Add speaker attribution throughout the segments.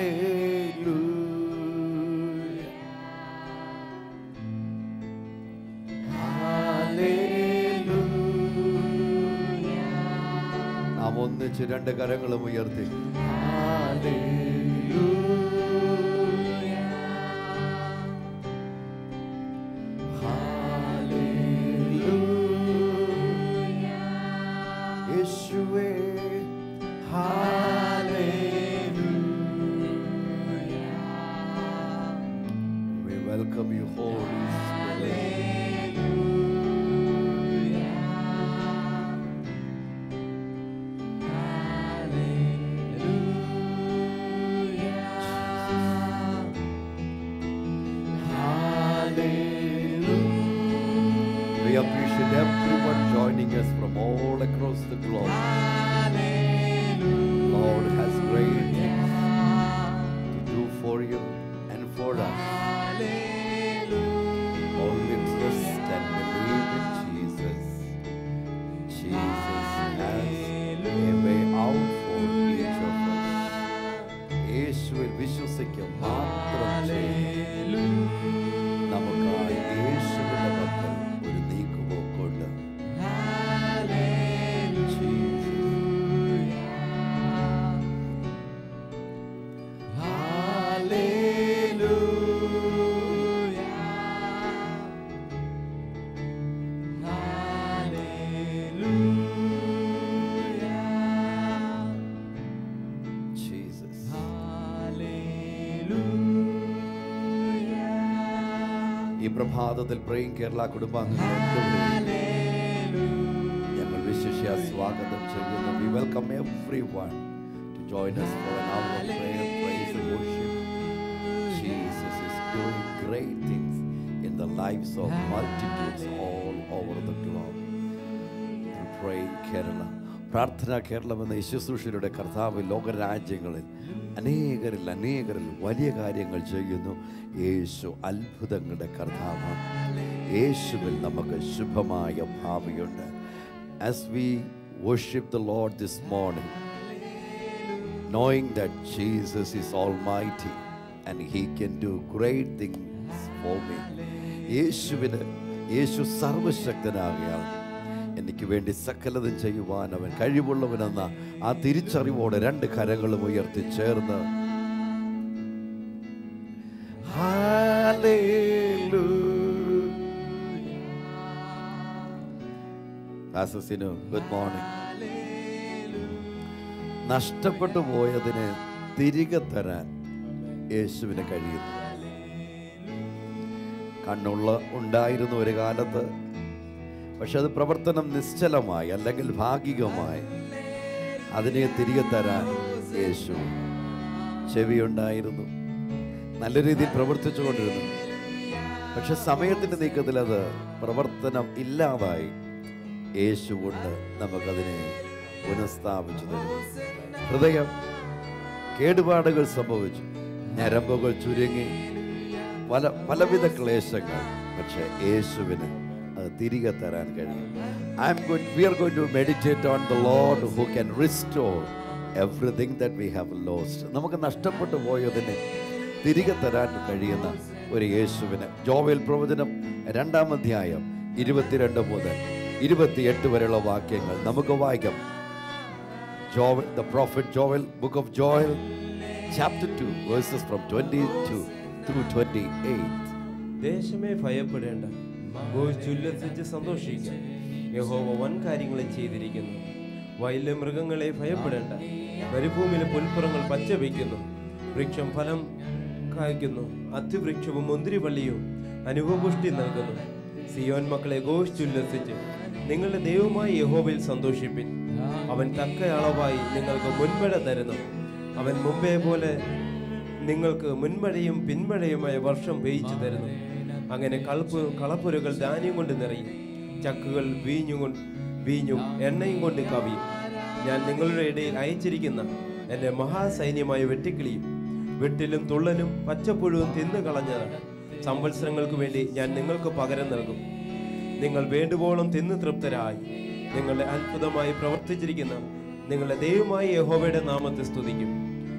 Speaker 1: നാം ഒന്നിച്ച് രണ്ട് കരങ്ങളും ഉയർത്തി യേശുവേ We welcome you, Holy Spirit. We appreciate everyone joining us from all across the globe. Lord has great things to do for you and for us. Only trust and believe in Jesus. Jesus has a way out for each of us. യേശുവിൽ വിശ്വസിക്കുക മാത്രം ചെയ്യും നമുക്കായി യേശുവിന്റെ പക്കൽ ഒരു നീക്കുപോക്കുണ്ട് Jesus. ഈ പ്രഭാതത്തിൽ പ്രേം കേരള കുടുംബാംഗങ്ങളെ ഞങ്ങൾ വിശിഷ്യ സ്വാഗതം ചെയ്യുന്നു we welcome everyone to join us for an hour of prayer, praise and worship. Jesus is doing great things in the lives of multitudes all over the globe. through Praying Kerala. പ്രാർത്ഥന കേരളം എന്ന ശുശ്രൂഷയുടെ കർത്താവ് ലോകരാജ്യങ്ങളിൽ അനേകരിൽ അനേകരിൽ വലിയ കാര്യങ്ങൾ ചെയ്യുന്നു യേശു അത്ഭുതങ്ങളുടെ കർത്താവാണ് യേശുവിൽ നമുക്ക് ശുഭമായ ഭാവിയുണ്ട് as we worship the Lord this morning knowing that Jesus is almighty and he can do great things for me. യേശുവിന് യേശു സർവശക്തനാകയാൽ എനിക്ക് വേണ്ടി സകലതും ചെയ്യുവാൻ അവൻ കഴിവുള്ളവനെന്ന ആ തിരിച്ചറിവോടെ രണ്ട് കരങ്ങളും ഉയർത്തി ചേർന്ന് ഗുഡ് മോർണിംഗ് നഷ്ടപ്പെട്ടു പോയതിന് തിരികെ തരാൻ യേശുവിന് കഴിയുന്നു കണ്ണുള്ള ഉണ്ടായിരുന്നു ഒരു കാലത്ത് പക്ഷെ അത് പ്രവർത്തനം നിശ്ചലമായി അല്ലെങ്കിൽ ഭാഗികമായി അതിനെ തിരികെ തരാൻ യേശു ചെവിയുണ്ടായിരുന്നു നല്ല രീതിയിൽ പ്രവർത്തിച്ചു കൊണ്ടിരുന്നു പക്ഷെ സമയത്തിന്റെ നീക്കത്തിൽ അത് പ്രവർത്തനം ഇല്ലാതായി യേശു കൊണ്ട് നമുക്കതിനെ പുനഃസ്ഥാപിച്ചു തരുന്നു ഹൃദയം കേടുപാടുകൾ സംഭവിച്ചു ഞരമ്പുകൾ ചുരുങ്ങി പല പലവിധ ക്ലേശങ്ങൾ പക്ഷെ യേശുവിന് അത് തിരികെ തരാൻ കഴിയും I am going we are going to meditate on the Lord who can restore everything that we have lost നമുക്ക് നഷ്ടപ്പെട്ടു പോയതിന് തിരികെ തരാൻ കഴിയുന്ന ഒരു യേശുവിന് ജോവേൽ പ്രവചനം രണ്ടാം അധ്യായം ഇരുപത്തിരണ്ട് മുതൽ ഇരുപത്തിയെട്ട് വരെയുള്ള വാക്യങ്ങൾ നമുക്ക് വായിക്കാം Joel, the prophet Joel, book of Joel, chapter 2, verses from 22 through 28.
Speaker 2: ദേശമേ ഭയപ്പെടേണ്ട ഉല്ലസിച്ച് സന്തോഷിക്കുക യഹോവ വൻ കാര്യങ്ങളെ ചെയ്തിരിക്കുന്നു വയലിലെ മൃഗങ്ങളെ ഭയപ്പെടേണ്ട മരുഭൂമിയിലെ പുൽപ്പുറങ്ങൾ പച്ച വയ്ക്കുന്നു വൃക്ഷം ഫലം കായ്ക്കുന്നു അത്തിവൃക്ഷവും മുന്തിരിവള്ളിയും അനുഭവപുഷ്ടി നൽകുന്നു സിയോൻ മക്കളെ ഘോഷിച്ചുല്ലസിച്ച് നിങ്ങളുടെ ദൈവമായ യഹോവയിൽ സന്തോഷിപ്പിൻ അവൻ തക്ക അളവായി നിങ്ങൾക്ക് മുൻപഴ തരുന്നു അവൻ മുമ്പേ പോലെ നിങ്ങൾക്ക് മുൻമഴയും പിൻമഴയുമായ വർഷം പെയ്ച്ചു തരുന്നു അങ്ങനെ കളപ്പ് കളപ്പുരകൾ ധാന്യം കൊണ്ട് നിറയും ചക്കുകൾ വീഞ്ഞു കൊണ്ട് വീഞ്ഞും എണ്ണയും കൊണ്ട് കവിയും ഞാൻ നിങ്ങളുടെ ഇടയിൽ അയച്ചിരിക്കുന്ന എൻ്റെ മഹാസൈന്യമായ വെട്ടിക്കിളിയും വെട്ടിലും തുള്ളനും പച്ചപ്പുഴുവും തിന്നു കളഞ്ഞതാണ് സംവത്സരങ്ങൾക്ക് വേണ്ടി ഞാൻ നിങ്ങൾക്ക് പകരം നൽകും നിങ്ങൾ വേണ്ടുവോളം തിന്നു തൃപ്തരായി നിങ്ങളുടെ അത്ഭുതമായി പ്രവർത്തിച്ചിരിക്കുന്ന നിങ്ങളുടെ ദൈവമായ യഹോവയുടെ നാമത്തെ സ്തുതിക്കും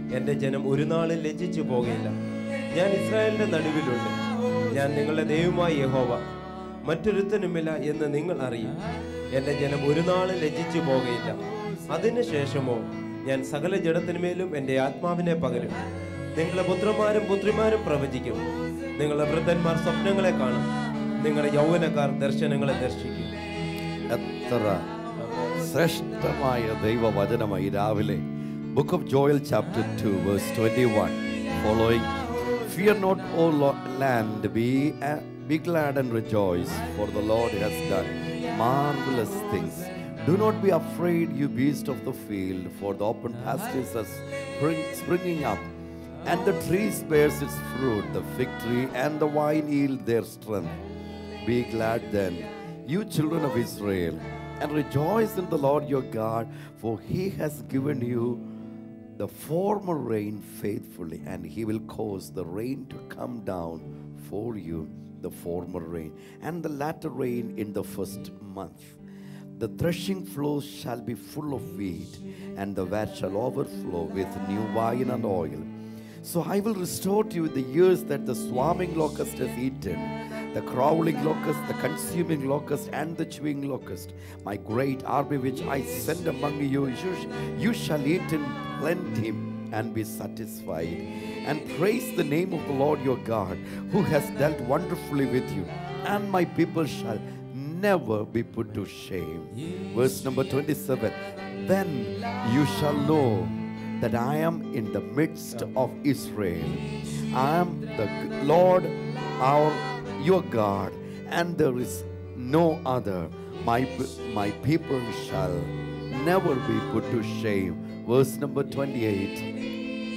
Speaker 2: എന്റെ ജനം ഒരു നാളും ലജ്ജിച്ചു പോകയില്ല ഞാൻ ഇസ്രായേലിന്റെ നടുവിലുണ്ട് ഞാൻ നിങ്ങളുടെ ദൈവമായ യഹോവ മറ്റൊരുത്തനുമില്ല എന്ന് നിങ്ങൾ അറിയും എന്റെ ജനം ഒരു നാളും ലജ്ജിച്ചു പോകയില്ല അതിനുശേഷമോ ഞാൻ സകല ജഡത്തിനുമേലും എൻ്റെ ആത്മാവിനെ പകരും നിങ്ങളുടെ പുത്രന്മാരും പുത്രിമാരും പ്രവചിക്കും നിങ്ങളുടെ വൃദ്ധന്മാർ സ്വപ്നങ്ങളെ കാണും നിങ്ങളുടെ യൗവനക്കാർ ദർശനങ്ങളെ ദർശിക്കും
Speaker 1: എത്ര ശ്രേഷ്ഠമായ ദൈവവചനമായി രാവിലെ book of Joel chapter two verse twenty one following fear not O land be be glad and rejoice for the Lord has done marvellous things Do not be afraid, you beast of the field, for the open pastures are spring, springing up, and the trees bears its fruit, the fig tree and the vine yield their strength. Be glad then, you children of Israel, and rejoice in the Lord your God, for he has given you the former rain faithfully, and he will cause the rain to come down for you, the former rain, and the latter rain in the first month. The threshing floors shall be full of wheat, and the vat shall overflow with new wine and oil. So I will restore to you the years that the swarming locust has eaten, the crawling locust, the consuming locust, and the chewing locust. My great army which I send among you, you, sh- you shall eat in plenty and be satisfied. And praise the name of the Lord your God, who has dealt wonderfully with you. And my people shall never be put to shame. Verse number 27 Then you shall know that I am in the midst of Israel. I am the Lord our your God, and there is no other. My, my people shall never be put to shame. Verse number 28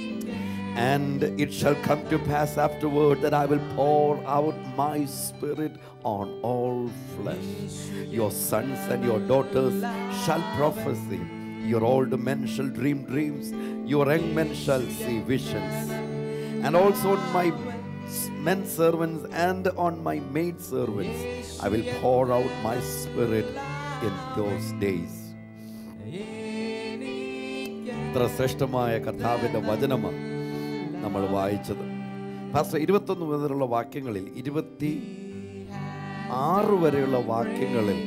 Speaker 1: and it shall come to pass afterward that I will pour out my spirit on all flesh. Your sons and your daughters shall prophesy. Your old men shall dream dreams. Your young men shall see visions. And also on my men servants and on my maid servants I will pour out my spirit in those days. ഇത്ര ശ്രേഷ്ഠമായ കർത്താവിൻ്റെ വചനമാണ് നമ്മൾ വായിച്ചത് fast ഇരുപത്തൊന്ന് മുതലുള്ള വാക്യങ്ങളിൽ ഇരുപത്തി ആറ് വരെയുള്ള വാക്യങ്ങളിൽ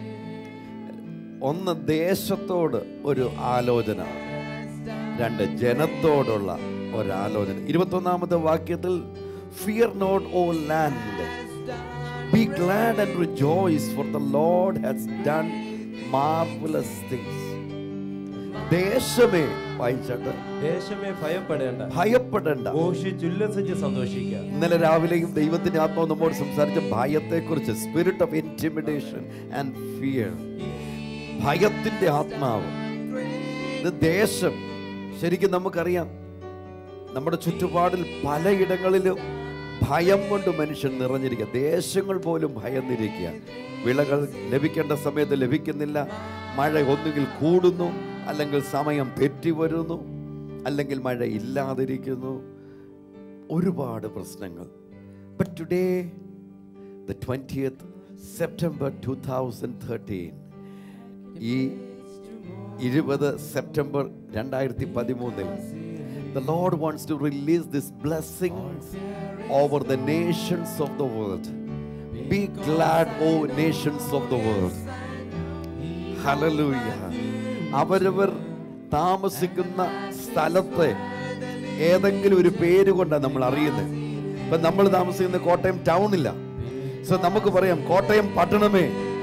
Speaker 1: ഒന്ന് ദേശത്തോട് ഒരു ആലോചന രണ്ട് ജനത്തോടുള്ള ഒരാലോചന ഇരുപത്തൊന്നാമത്തെ വാക്യത്തിൽ fear not O land be glad and rejoice for the Lord has done marvellous things ദേശമേ വായിച്ചാട്ട്
Speaker 2: ദേശമേ ഭയപ്പെടേണ്ട
Speaker 1: ഭയപ്പെടേണ്ട
Speaker 2: ഘോഷിച്ചുല്ലസിച്ച് സന്തോഷിക്കുക
Speaker 1: ഇന്നലെ രാവിലെയും ദൈവത്തിന്റെ ആത്മാവ് നമ്മോട് സംസാരിച്ച ഭയത്തെക്കുറിച്ച് spirit of intimidation and fear ഭയത്തിന്റെ ആത്മാവ് ഇത് ദേശം ശരിക്കും നമുക്കറിയാം നമ്മുടെ ചുറ്റുപാടിൽ പലയിടങ്ങളിലും ഭയം കൊണ്ട് മനുഷ്യൻ നിറഞ്ഞിരിക്കുക ദേശങ്ങൾ പോലും ഭയന്നിരിക്കുക വിളകൾ ലഭിക്കേണ്ട സമയത്ത് ലഭിക്കുന്നില്ല മഴ ഒന്നുകിൽ കൂടുന്നു അല്ലെങ്കിൽ സമയം തെറ്റി വരുന്നു അല്ലെങ്കിൽ മഴ ഇല്ലാതിരിക്കുന്നു ഒരുപാട് പ്രശ്നങ്ങൾ but today the twentieth September two thousand thirteen ഈ ഇരുപത് സെപ്റ്റംബർ രണ്ടായിരത്തി പതിമൂന്നിൽ the Lord wants to release this blessings over the nations of the world be glad O nations of the world hallelujah അവരവർ താമസിക്കുന്ന സ്ഥലത്തെ ഏതെങ്കിലും ഒരു പേര് കൊണ്ടാണ് നമ്മൾ അറിയുന്നത് ഇപ്പൊ നമ്മൾ താമസിക്കുന്ന കോട്ടയം ടൗണില്ല സോ നമുക്ക് പറയാം കോട്ടയം പട്ടണമേ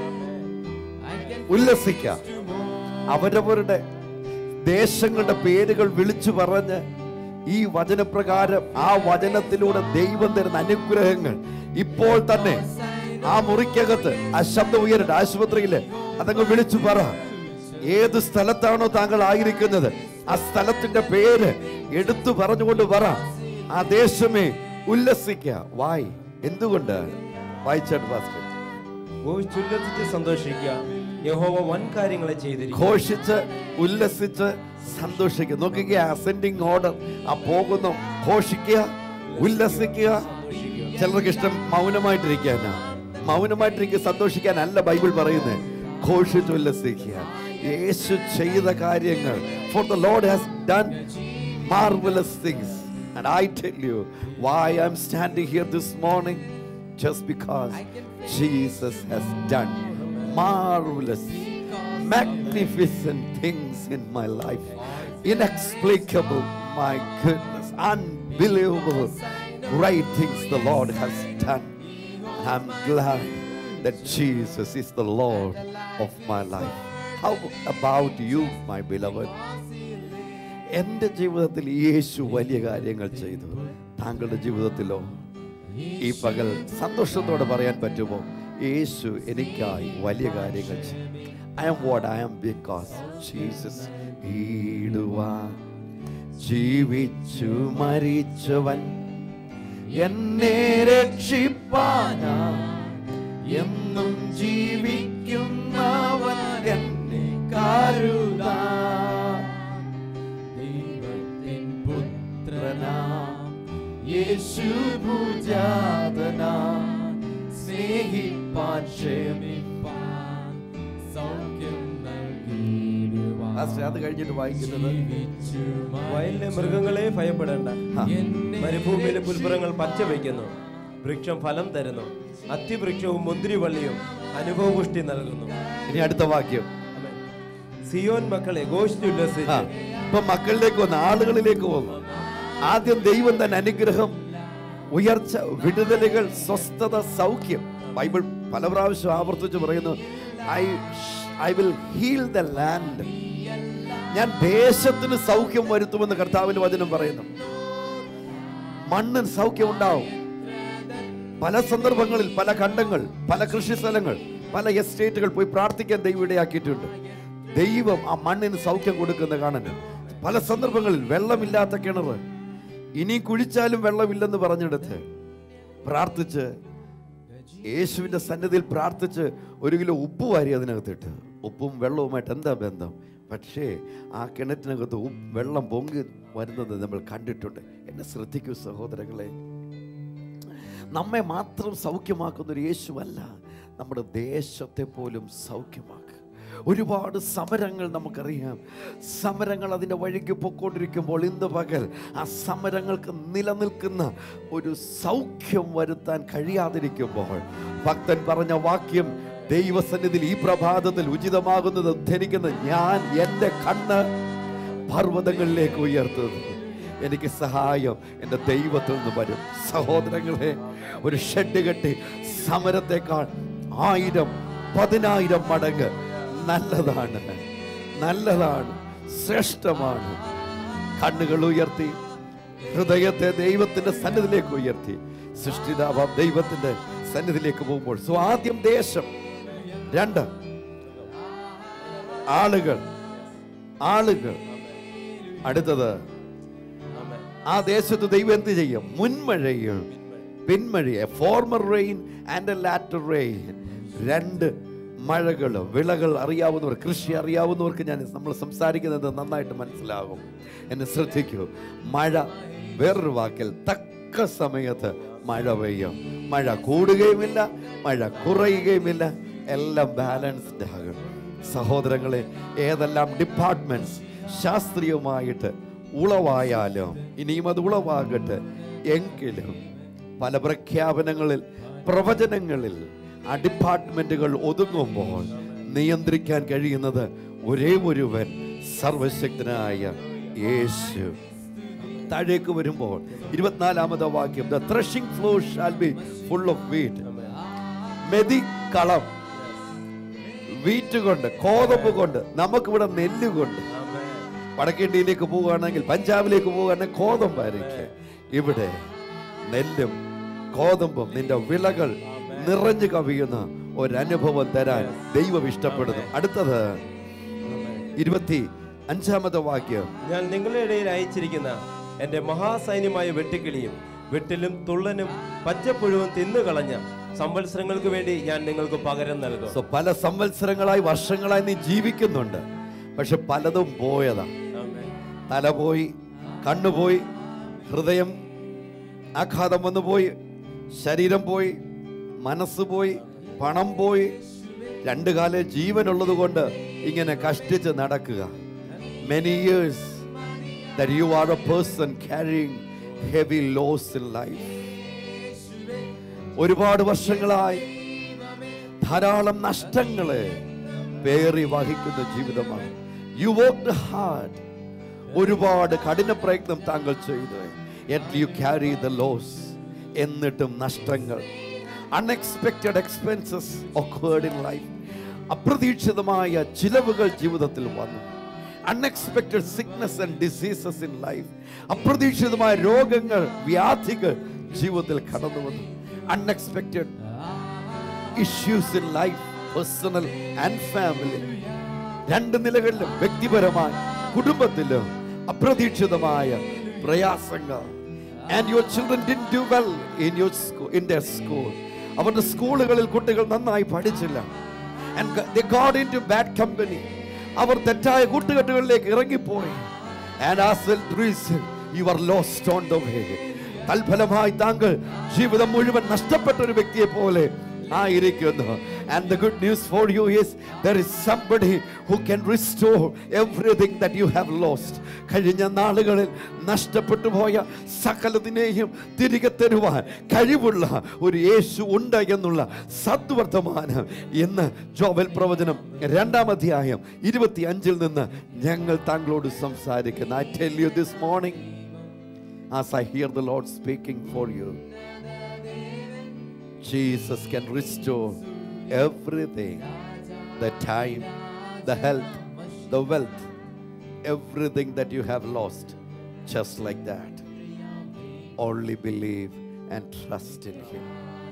Speaker 1: ഉല്ലസിക്ക അവരവരുടെ ദേശങ്ങളുടെ പേരുകൾ വിളിച്ചു പറഞ്ഞ് ഈ വചനപ്രകാരം ആ വചനത്തിലൂടെ ദൈവം തരുന്ന അനുഗ്രഹങ്ങൾ ഇപ്പോൾ തന്നെ ആ മുറിക്കകത്ത് ആ ശബ്ദം ഉയരട്ടെ ആശുപത്രിയില് അതങ്ങ് വിളിച്ചു പറ ഏത് സ്ഥലത്താണോ താങ്കൾ ആയിരിക്കുന്നത് ആ സ്ഥലത്തിന്റെ പേര് എടുത്തു പറഞ്ഞുകൊണ്ട് പറ ആ ദേശമേ ഉല്ലസിക്ക വായി എന്തുകൊണ്ട് വായിച്ചാട്ട് പാസ്റ്റർ
Speaker 2: ഘോഷിച്ചുല്ലസിച്ച് സന്തോഷിക്കുക യഹോവ വൻ കാര്യങ്ങളെ ചെയ്തിരിക്കും
Speaker 1: ഘോഷിച്ച് ഉല്ലസിച്ച് സന്തോഷിക്കുക നോക്കുക അസെൻഡിങ് ഓർഡർ ആ പോകുന്നു ഘോഷിക്കുക ഉല്ലസിക്കുക ചിലർക്ക് ഇഷ്ടം മൗനമായിട്ടിരിക്കാനാ മൗനമായിട്ടിരിക്കുക സന്തോഷിക്കാനല്ല ബൈബിൾ പറയുന്നത് ഘോഷിച്ച് ഉല്ലസിക്കുക യേശു ചെയ്ത കാര്യങ്ങൾ for the Lord has done marvelous things. And I tell you why I'm standing here this morning. Just because Jesus has done marvelous, magnificent things in my life. Inexplicable, my goodness, unbelievable, great things the Lord has done. And I'm glad that Jesus is the Lord of my life. How about you, my beloved? എൻ്റെ ജീവിതത്തിൽ യേശു വലിയ കാര്യങ്ങൾ ചെയ്തു താങ്കളുടെ ജീവിതത്തിലോ ഈ പകൽ സന്തോഷത്തോടെ പറയാൻ പറ്റുമോ യേശു എനിക്കായി വലിയ കാര്യങ്ങൾ ചെയ്തു I am what I am because Jesus ഈടുവാൻ ജീവിച്ചു മരിച്ചവൻ എന്നെ രക്ഷിപ്പാനാ എന്നും ജീവിക്കുന്നവൻ എന്നെ കരുതാ ദൈവത്തിൻ പുത്രനാം യേശു പൂജാതനാ സ്നേഹിപ്പാൻ ക്ഷമിപ്പാൻ സൗഖ്യം നൽകിയിടുവാൻ അത് കഴിഞ്ഞിട്ട് വായിക്കുന്നത്
Speaker 2: വയലിലെ മൃഗങ്ങളെ ഭയപ്പെടേണ്ട
Speaker 1: ആ.
Speaker 2: മരുഭൂമിയിലെ പുൽപ്പുറങ്ങൾ പച്ച വയ്ക്കുന്നു വൃക്ഷം ഫലം തരുന്നു അത്തിവൃക്ഷവും മുന്തിരിവള്ളിയും അനുഭവപുഷ്ടി നൽകുന്നു
Speaker 1: ഇനി അടുത്ത വാക്യം
Speaker 2: ആമേൻ. സിയോൻ മക്കളെ
Speaker 1: ആ,
Speaker 2: ഗോഷ്ഠുല്ലസിച്ച്
Speaker 1: ഇപ്പൊ മക്കളിലേക്ക് വന്നു ആളുകളിലേക്ക് വന്നു ആദ്യം ദൈവം തന്നെ അനുഗ്രഹം ഉയർച്ച വിടുതലുകൾ സ്വസ്ഥത സൗഖ്യം ബൈബിൾ പല പ്രാവശ്യം ആവർത്തിച്ച് പറയുന്നു I I will heal the land ഞാൻ ദേശത്തിന് സൗഖ്യം വരുത്തുമെന്ന് കർത്താവിന്റെ വചനം പറയുന്നു മണ്ണിന് സൗഖ്യം ഉണ്ടാവും പല സന്ദർഭങ്ങളിൽ പല ഖണ്ഡങ്ങൾ പല കൃഷി സ്ഥലങ്ങൾ പല എസ്റ്റേറ്റുകൾ പോയി പ്രാർത്ഥിക്കാൻ ദൈവം ഇടയാക്കിയിട്ടുണ്ട് ദൈവം ആ മണ്ണിന് സൗഖ്യം കൊടുക്കുന്ന കാണാൻ പല സന്ദർഭങ്ങളിൽ വെള്ളമില്ലാത്ത കിണർ ഇനി കുഴിച്ചാലും വെള്ളമില്ലെന്ന് പറഞ്ഞെടുത്ത് പ്രാർത്ഥിച്ച് യേശുവിന്റെ സന്നിധിയിൽ പ്രാർത്ഥിച്ച് ഒരു കിലോ ഉപ്പ് വാരി അതിനകത്തിട്ട് ഉപ്പും വെള്ളവുമായിട്ട് എന്താ ബന്ധം പക്ഷേ ആ കിണറ്റിനകത്ത് ഉപ്പ് വെള്ളം പൊങ്ങി വരുന്നത് നമ്മൾ കണ്ടിട്ടുണ്ട് എന്നെ ശ്രദ്ധിക്കൂ സഹോദരങ്ങളെ നമ്മെ മാത്രം സൗഖ്യമാക്കുന്ന ഒരു യേശുവല്ല നമ്മുടെ ദേശത്തെ പോലും സൗഖ്യമാക്കുക ഒരുപാട് സമരങ്ങൾ നമുക്കറിയാം സമരങ്ങൾ അതിൻ്റെ വഴിക്ക് പൊക്കോണ്ടിരിക്കുമ്പോൾ ഇന്ന് പകൽ ആ സമരങ്ങൾക്ക് നിലനിൽക്കുന്ന ഒരു സൗഖ്യം വരുത്താൻ കഴിയാതിരിക്കുമ്പോൾ ഭക്തൻ പറഞ്ഞ വാക്യം ദൈവസന്നിധിയിൽ ഈ പ്രഭാതത്തിൽ ഉചിതമാകുന്നത് ധരിക്കുന്നത് ഞാൻ എൻ്റെ കണ്ണ് പർവ്വതങ്ങളിലേക്ക് ഉയർത്തുന്നത് എനിക്ക് സഹായം എൻ്റെ ദൈവത്തിൽ നിന്ന് വരും സഹോദരങ്ങളെ ഒരു ഷെഡ് കെട്ടി സമരത്തെക്കാൾ ആയിരം പതിനായിരം മടങ്ങ് നല്ലതാണ് നല്ലതാണ് ശ്രേഷ്ഠമാണ് കണ്ണുകൾ ഉയർത്തി ഹൃദയത്തെ ദൈവത്തിന്റെ സന്നിധിയിലേക്ക് ഉയർത്തി സൃഷ്ടിതാവാം ദൈവത്തിന്റെ സന്നിധിയിലേക്ക് പോകുമ്പോൾ സോ ആദ്യം ദേശം രണ്ട് ആളുകൾ ആളുകൾ അടുത്തത്
Speaker 2: ആമേൻ.
Speaker 1: ആ ദേശത്ത് ദൈവം എന്ത് ചെയ്യും മുൻമഴയും പിന്മഴയെ former rain and latter rain രണ്ട് മഴകൾ വിളകൾ അറിയാവുന്നവർ കൃഷി അറിയാവുന്നവർക്ക് ഞാൻ നമ്മൾ സംസാരിക്കുന്നത് നന്നായിട്ട് മനസ്സിലാകും എന്നെ ശ്രദ്ധിക്കൂ മഴ വേറൊരു വാക്കിൽ തക്ക സമയത്ത് മഴ പെയ്യും മഴ കൂടുകയുമില്ല മഴ കുറയുകയുമില്ല എല്ലാം ബാലൻസ്ഡ് ആകും സഹോദരങ്ങളെ ഏതെല്ലാം ഡിപ്പാർട്ട്മെന്റ്സ് ശാസ്ത്രീയമായിട്ട് ഉളവായാലും ഇനിയും അത് ഉളവാകട്ടെ എങ്കിലും പല പ്രഖ്യാപനങ്ങളിൽ പ്രവചനങ്ങളിൽ ആ ഡിപ്പാർട്ട്മെന്റുകൾ ഒതുങ്ങുമ്പോൾ നിയന്ത്രിക്കാൻ കഴിയുന്നത് ഒരേ ഒരുവൻ സർവശക്തനായ യേശു താഴേക്ക് വരുമ്പോൾ ഇരുപത്തിനാലാമത്തെ വാക്യം the threshing floor shall be full of wheat മെതിക്കളം വീറ്റ് കൊണ്ട് കോതമ്പ് കൊണ്ട് നമുക്കിവിടെ നെല്ല് കൊണ്ട്
Speaker 2: ആമേൻ.
Speaker 1: വടക്കേണ്ടിയിലേക്ക് പോവുകയാണെങ്കിൽ പഞ്ചാബിലേക്ക് പോവുകയാണെങ്കിൽ കോതമ്പായിരിക്കും ഇവിടെ നെല്ലും കോതമ്പും നിന്റെ വിളകൾ നിറഞ്ഞു കവിയുന്ന ഒരനുഭവം തരാൻ ദൈവം ഇഷ്ടപ്പെടുന്നു അടുത്തത് ഇരുപത്തി അഞ്ചാമത്തെ വാക്യം
Speaker 2: ഞാൻ നിങ്ങളുടെ ഇടയിൽ അയച്ചിരിക്കുന്ന എന്റെ മഹാസൈന്യമായ വെട്ടുക്കിളിയും വെട്ടിലും തുള്ളനും പച്ചപ്പുഴുവും തിന്നുകളഞ്ഞ സംവത്സരങ്ങൾക്ക് വേണ്ടി ഞാൻ നിങ്ങൾക്ക് പകരം നൽകും
Speaker 1: സോ പല സംവത്സരങ്ങളായി വർഷങ്ങളായി നീ ജീവിക്കുന്നുണ്ട് പക്ഷെ പലതും പോയതാ
Speaker 2: ആമേൻ.
Speaker 1: തല പോയി കണ്ണു പോയി ഹൃദയം ആഘാതം വന്നു പോയി ശരീരം പോയി മനസ്സ് പോയി പണം പോയി രണ്ടു കാലം ജീവനുള്ളത് കൊണ്ട് ഇങ്ങനെ കഷ്ടിച്ച് നടക്കുക many years that you are a person carrying heavy loss in life. ഒരുപാട് വർഷങ്ങളായി ധാരാളം നഷ്ടങ്ങളെ പേറി വഹിക്കുന്ന ജീവിതമാണ് യു വർക്ക് ഹാർഡ് ഒരുപാട് കഠിന പ്രയത്നം താങ്കൾ ചെയ്തു യു ക്യാരി ദ ലോസ് എന്നിട്ടും നഷ്ടങ്ങൾ unexpected expenses occurred in life അപ്രതീക്ഷിതമായ ചിലവുകൾ ജീവിതത്തിൽ വന്നു unexpected sickness and diseases in life അപ്രതീക്ഷിതമായ രോഗങ്ങൾ വ്യാധികൾ ജീവിതത്തിൽ കടന്നു വന്നു unexpected issues in life personal and family രണ്ട് നിലകളിലും വ്യക്തിപരമായി കുടുംബത്തിലും അപ്രതീക്ഷിതമായ പ്രയാസങ്ങൾ and your children didn't do well in your in their school അവരുടെ സ്കൂളുകളിൽ കുട്ടികൾ നന്നായി പഠിച്ചില്ല and they got into bad company അവർ തെറ്റായ കൂട്ടുകെട്ടുകളിലേക്ക് ഇറങ്ങിപ്പോയി and as reason you are lost on the way തൽഫലമായി താങ്കൾ ജീവിതം മുഴുവൻ നഷ്ടപ്പെട്ട ഒരു വ്യക്തിയെ പോലെ ആയിരിക്കുന്നു and the good news for you is there is somebody who can restore everything that you have lost കഴിഞ്ഞ നാളുകളിൽ നഷ്ടപ്പെട്ടു പോയ സകലതിനെയും തിരികെ തരുവാൻ കഴിവുള്ള ഒരു യേശു ഉണ്ട് എന്നുള്ള സദ്വർത്തമാനം ഇന്ന് ജോബൽ പ്രവചനം രണ്ടാം അധ്യായം ഇരുപത്തി അഞ്ചിൽ നിന്ന് ഞങ്ങൾ താങ്കളോട് സംസാരിക്കുന്നു I tell you this morning as I hear the Lord speaking for you. Jesus can restore everything the time, the health, the wealth, everything that you have lost, just like that. Only believe and trust in Him.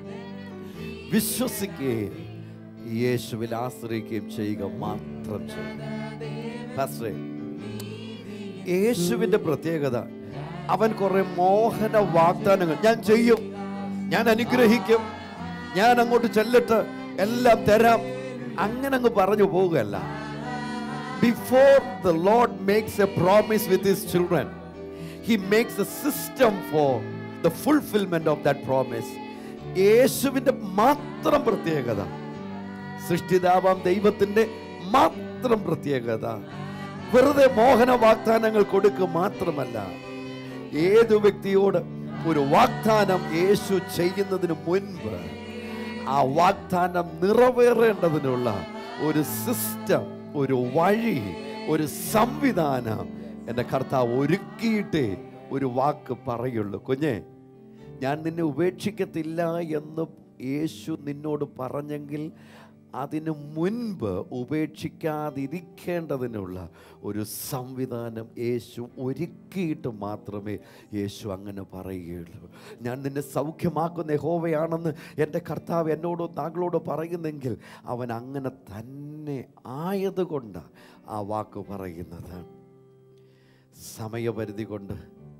Speaker 1: വിശ്വസിക്കുകയും യേശുവിൽ ആശ്രയിക്കുകയും ചെയ്യുക മാത്രം ചെയ്യുക പാസ്റ്ററേ, യേശുവിന്റെ പ്രത്യേകത അവൻ കുറെ മോഹന വാഗ്ദാനങ്ങൾ ഞാൻ ചെയ്യും ഞാൻ അനുഗ്രഹിക്കും ഞാൻ അങ്ങോട്ട് ചെല്ലട്ട് എല്ലാം തരാം അങ്ങനെ അങ്ങ് പറഞ്ഞു പോവുകയല്ല before the Lord makes a promise with his children he makes a system for the fulfilment of that promise യേശുവിന്റെ മാത്രം പ്രത്യേകത സൃഷ്ടിതാവാം ദൈവത്തിന്റെ മാത്രം പ്രത്യേകത വെറുതെ മോഹന വാഗ്ദാനങ്ങൾ കൊടുക്കുക മാത്രമല്ല ഏതു വ്യക്തിയോട് ഒരു വാഗ്ദാനം യേശു ചെയ്യുന്നതിന് മുൻപ് ആ വാഗ്ദാനം നിറവേറേണ്ടതിനുള്ള ഒരു സിസ്റ്റം ഒരു വഴി ഒരു സംവിധാനം എൻ്റെ കർത്താവ് ഒരുക്കിയിട്ടേ ഒരു വാക്ക് പറയുള്ളൂ കുഞ്ഞെ ഞാൻ നിന്നെ ഉപേക്ഷിക്കത്തില്ല എന്ന് യേശു നിന്നോട് പറഞ്ഞെങ്കിൽ അതിനു മുൻപ് ഉപേക്ഷിക്കാതിരിക്കേണ്ടതിനുള്ള ഒരു സംവിധാനം യേശു ഒരുക്കിയിട്ട് മാത്രമേ യേശു അങ്ങനെ പറയുകയുള്ളൂ ഞാൻ നിന്നെ സൗഖ്യമാക്കുന്ന യഹോവയാണെന്ന് എൻ്റെ കർത്താവ് എന്നോടോ താങ്കളോടോ പറയുന്നെങ്കിൽ അവൻ അങ്ങനെ തന്നെ ആയതുകൊണ്ട് ആ വാക്ക് പറയുന്നത് സമയപരിധി കൊണ്ട്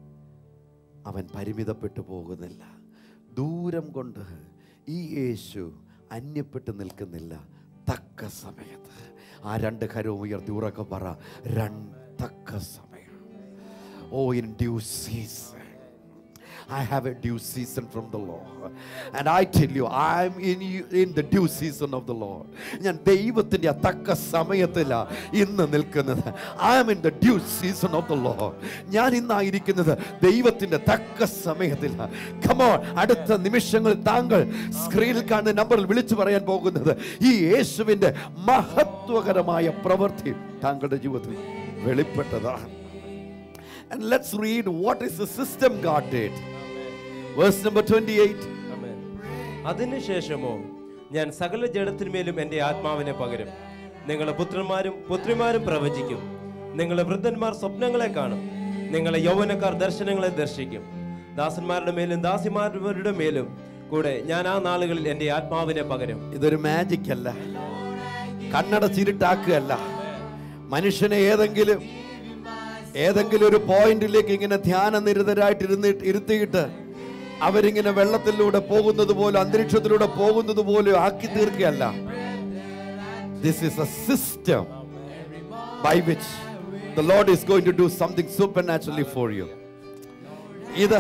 Speaker 1: അവൻ പരിമിതപ്പെട്ടു പോകുന്നില്ല ദൂരം കൊണ്ട് ഈ യേശു അന്യപ്പെട്ട് നിൽക്കുന്നില്ല തക്ക സമയത്ത് ആ രണ്ട് കരവും ഉയർത്തി ഉറക്കെ പറ രണ്ട് തക്ക സമയം oh in due season I have a due season from the Lord. And I tell you, I'm in, you- in the due season of the Lord. ഞാൻ ദൈവത്തിൻ്റെ ആ തക്ക സമയത്തിലാണ് ഇന്ന് നിൽക്കുന്നത് I am in the due season of the Lord ഞാൻ ഇന്നായിരിക്കുന്നത് ദൈവത്തിൻ്റെ തക്ക സമയത്തിലാണ് കമോൺ അടുത്ത നിമിഷങ്ങളിൽ താങ്കൾ സ്ക്രീനിൽ കാണുന്ന നമ്പറിൽ വിളിച്ചു പറയാൻ പോകുന്നത് ഈ യേശുവിൻ്റെ മഹത്വകരമായ പ്രവൃത്തി താങ്കളുടെ ജീവിതത്തിൽ വെളിപ്പെട്ടതാണ് And let's read what is the system God did. Verse number 28.
Speaker 2: ആമേൻ. അതിനുശേഷമോ ഞാൻ സകല ജഡത്തിന്മേലും എൻ്റെ ആത്മാവിനെ പകരും നിങ്ങളെ പുത്രന്മാരും പുത്രിമാരും പ്രവചിക്കും നിങ്ങളെ വൃദ്ധന്മാർ സ്വപ്നങ്ങളെ കാണും നിങ്ങളെ യൗവനക്കാർ ദർശനങ്ങളെ ദർശിക്കും ദാസന്മാരുടെ മേലും ദാസിമാരുടെ മേലും കൂടെ ഞാൻ ആ നാളുകളിൽ എൻ്റെ ആത്മാവിനെ പകരും
Speaker 1: ഇതൊരു മാജിക് അല്ല കണ്ണട ചിരുട്ടാക്കുകയല്ല മനുഷ്യനെ ഏതെങ്കിലും ഏതെങ്കിലും ഒരു പോയിന്റിലേക്ക് ഇങ്ങനെ ധ്യാന നിരതരായിട്ട് ഇരുന്നിട്ട് ഇരുത്തിയിട്ട് അവരിങ്ങനെ വെള്ളത്തിലൂടെ പോകുന്നത് പോലും അന്തരീക്ഷത്തിലൂടെ പോകുന്നത് പോലും ആക്കി തീർക്കുകയല്ല this is a system by which the Lord is going to do something supernaturally for you ഇത്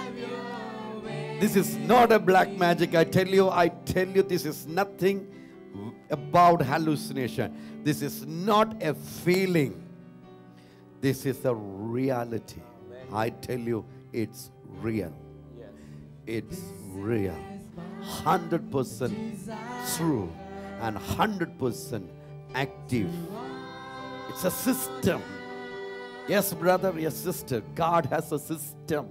Speaker 1: This is not a black magic. I tell you, I tell you, this is nothing about hallucination. This is not a feeling. This is the reality. I tell you, it's real. It's real. 100% true and 100% active. It's a system. Yes, brother, yes, sister. God has a system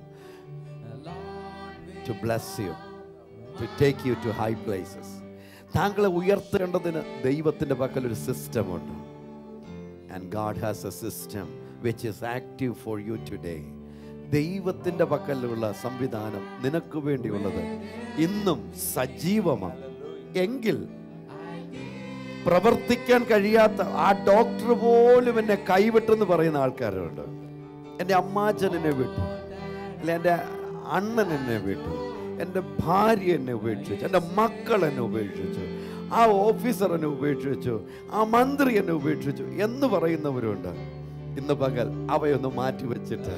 Speaker 1: to bless you, to take you to high places. താങ്കളെ ഉയർത്തേണ്ടതിന് ദൈവത്തിൻ്റെ പക്കൽ ഒരു സിസ്റ്റമുണ്ട് and God has a system which is active for you today ദൈവത്തിൻ്റെ പക്കലുള്ള സംവിധാനം നിനക്ക് വേണ്ടിയുള്ളത് ഇന്നും സജീവമാണ് എങ്കിൽ പ്രവർത്തിക്കാൻ കഴിയാത്ത ആ ഡോക്ടർ പോലും എന്നെ കൈവിട്ടെന്ന് പറയുന്ന ആൾക്കാരുണ്ട് എൻ്റെ അമ്മാച്ചൻ എന്നെ വിട്ടു അല്ല എൻ്റെ അണ്ണൻ എന്നെ വിട്ടു എൻ്റെ ഭാര്യ എന്നെ ഉപേക്ഷിച്ചു എൻ്റെ മക്കൾ എന്നെ ഉപേക്ഷിച്ചു ആ ഓഫീസർ എന്നെ ഉപേക്ഷിച്ചു ആ മന്ത്രി എന്നെ ഉപേക്ഷിച്ചു എന്ന് പറയുന്നവരുണ്ട് ഇന്ന് പകൽ അവയൊന്ന് മാറ്റി വെച്ചിട്ട്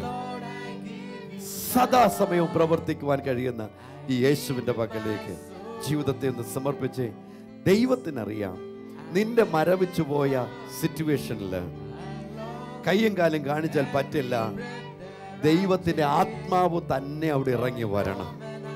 Speaker 1: സദാസമയവും പ്രവർത്തിക്കുവാൻ കഴിയുന്ന ഈ യേശുവിൻ്റെ പക്കലേക്ക് ജീവിതത്തെ ഒന്ന് സമർപ്പിച്ച് ദൈവത്തിനറിയാം നിന്റെ മരവിച്ചു പോയ സിറ്റുവേഷനിൽ കയ്യും കാലും കാണിച്ചാൽ പറ്റില്ല ദൈവത്തിന്റെ ആത്മാവ് തന്നെ അവിടെ ഇറങ്ങി വരണം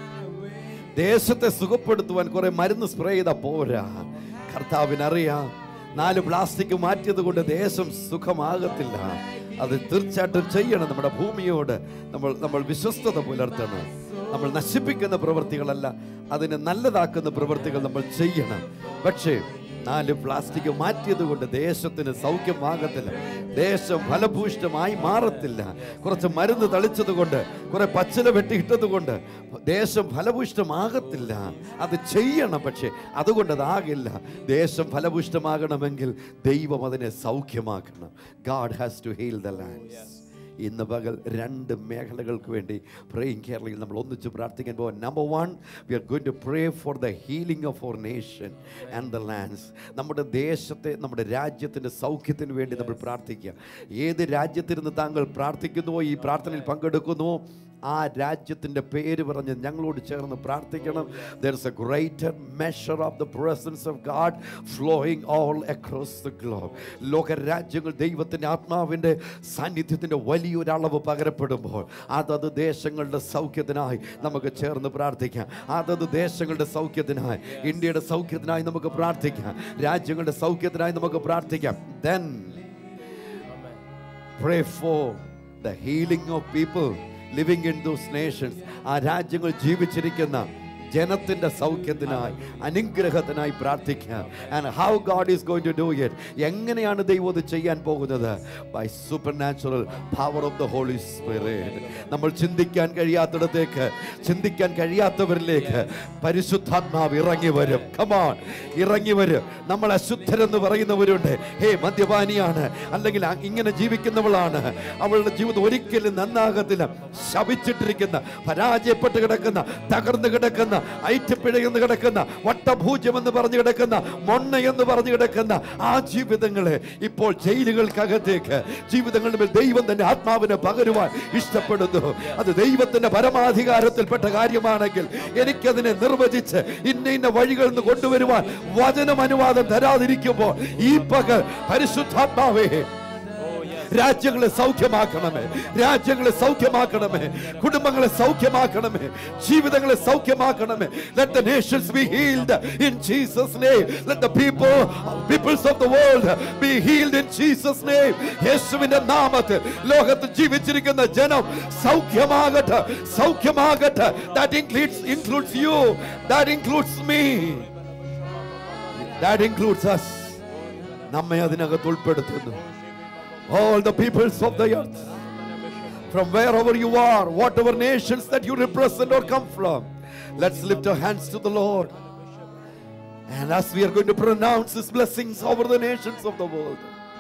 Speaker 1: ദേശത്തെ സുഖപ്പെടുത്തുവാൻ കുറെ മരുന്ന് സ്പ്രേ ചെയ്താൽ പോരാ കർത്താവിനറിയാം നാല് പ്ലാസ്റ്റിക് മാറ്റിയത് കൊണ്ട് ദേശം സുഖമാകത്തില്ല അത് തീർച്ചയായിട്ടും ചെയ്യണം നമ്മുടെ ഭൂമിയോട് നമ്മൾ നമ്മൾ വിശ്വസ്തത പുലർത്തണം നമ്മൾ നശിപ്പിക്കുന്ന പ്രവൃത്തികളല്ല അതിനെ നല്ലതാക്കുന്ന പ്രവൃത്തികൾ നമ്മൾ ചെയ്യണം പക്ഷേ നാല് പ്ലാസ്റ്റിക് മാറ്റിയത് കൊണ്ട് ദേശത്തിന് സൗഖ്യമാകത്തില്ല ദേശം ഫലഭൂഷ്ടമായി മാറത്തില്ല കുറച്ച് മരുന്ന് തളിച്ചത് കൊണ്ട് കുറെ പച്ചില വെട്ടിയിട്ടത് കൊണ്ട് ദേശം ഫലഭൂഷ്ടമാകത്തില്ല അത് ചെയ്യണം പക്ഷേ അതുകൊണ്ട് അതാകില്ല ദേശം ഫലഭൂഷ്ടമാകണമെങ്കിൽ ദൈവം അതിനെ സൗഖ്യമാക്കണം God has to heal the lands ഇന്ന് പകൽ രണ്ട് മേഖലകൾക്ക് വേണ്ടി പ്രേയിങ് കേരളയിൽ നമ്മൾ ഒന്നിച്ച് പ്രാർത്ഥിക്കാൻ പോകാൻ number one we are going to pray for the healing of our nation and the lands നമ്മുടെ ദേശത്തെ നമ്മുടെ രാജ്യത്തിൻ്റെ സൗഖ്യത്തിന് വേണ്ടി നമ്മൾ പ്രാർത്ഥിക്കുക ഏത് രാജ്യത്തിരുന്ന് താങ്കൾ പ്രാർത്ഥിക്കുന്നുവോ ഈ പ്രാർത്ഥനയിൽ പങ്കെടുക്കുന്നുവോ ആ രാജ്യത്തിൻ്റെ പേര് പറഞ്ഞ് ഞങ്ങളോട് ചേർന്ന് പ്രാർത്ഥിക്കണം there is a greater measure of the presence of God flowing all across the globe ലോക രാജ്യങ്ങൾ ദൈവത്തിൻ്റെ ആത്മാവിൻ്റെ സാന്നിധ്യത്തിൻ്റെ വലിയൊരളവ് പകരപ്പെടുമ്പോൾ അതത് ദേശങ്ങളുടെ സൗഖ്യത്തിനായി നമുക്ക് ചേർന്ന് പ്രാർത്ഥിക്കാം അതത് ദേശങ്ങളുടെ സൗഖ്യത്തിനായി ഇന്ത്യയുടെ സൗഖ്യത്തിനായി നമുക്ക് പ്രാർത്ഥിക്കാം രാജ്യങ്ങളുടെ സൗഖ്യത്തിനായി നമുക്ക് പ്രാർത്ഥിക്കാം then pray for the healing of people living in those nations ആ രാജ്യങ്ങൾ ജീവിച്ചിരിക്കുന്ന ജനത്തിന്റെ സൗഖ്യത്തിനായി അനുഗ്രഹത്തിനായി പ്രാർത്ഥിക്കാം and how God is going to do it എങ്ങനെയാണ് ദൈവം ഇത് ചെയ്യാൻ പോകുന്നത് by supernatural power of the Holy Spirit നമ്മൾ ചിന്തിക്കാൻ കഴിയാത്തിടത്തേക്ക് ചിന്തിക്കാൻ കഴിയാത്തവരിലേക്ക് പരിശുദ്ധാത്മാവ് ഇറങ്ങി വരും കമാൺ ഇറങ്ങി വരും നമ്മൾ അശുദ്ധരെന്ന് പറയുന്നവരുണ്ട് ഹേ മദ്യപാനിയാണ് അല്ലെങ്കിൽ അ- ഇങ്ങനെ ജീവിക്കുന്നവളാണ് അവളുടെ ജീവിതം ഒരിക്കലും നന്നാകത്തില്ല ശപിച്ചിട്ടിരിക്കുന്ന പരാജയപ്പെട്ട് കിടക്കുന്ന തകർന്നു കിടക്കുന്ന ഐറ്റപ്പിഴയെന്ന് കിടക്കുന്ന വട്ടഭൂജ്യം എന്ന് പറഞ്ഞു കിടക്കുന്ന മൊണ്ണ എന്ന് പറഞ്ഞു കിടക്കുന്ന ആ ജീവിതങ്ങളെ ഇപ്പോൾ ജയിലുകൾക്കകത്തേക്ക് ജീവിതങ്ങളുടെ മേൽ ദൈവം തന്നെ ആത്മാവിനെ പകരുവാൻ ഇഷ്ടപ്പെടുന്നു അത് ദൈവത്തിന്റെ പരമാധികാരത്തിൽപ്പെട്ട കാര്യമാണെങ്കിൽ എനിക്കതിനെ നിർവചിച്ച് ഇന്ന ഇന്ന വഴികളിൽ നിന്ന് കൊണ്ടുവരുവാൻ വചനം അനുവാദം തരാതിരിക്കുമ്പോൾ ഈ പകൽ പരിശുദ്ധാത്മാവേ രാജ്യങ്ങളെ സൗഖ്യമാക്കണമേ രാജ്യങ്ങളെ സൗഖ്യമാക്കണമേ കുടുംബങ്ങളെ സൗഖ്യമാക്കണമേ ജീവിതങ്ങളെ സൗഖ്യമാക്കണമേ let the nations be healed in Jesus name let the people peoples of the world be healed in Jesus name യേശുവിന്റെ നാമത്തിൽ ലോകത്ത് ജീവിച്ചിരിക്കുന്ന ജനം സൗഖ്യമാകട്ടെ സൗഖ്യമാകട്ടെ that includes includes you that includes me that includes us നമ്മെ അതിനകത്ത് ഉൾപ്പെടുത്തുന്നു all the peoples of the earth from wherever you are whatever nations that you represent or come from let's lift our hands to the lord and as we are going to pronounce his blessings over the nations of the world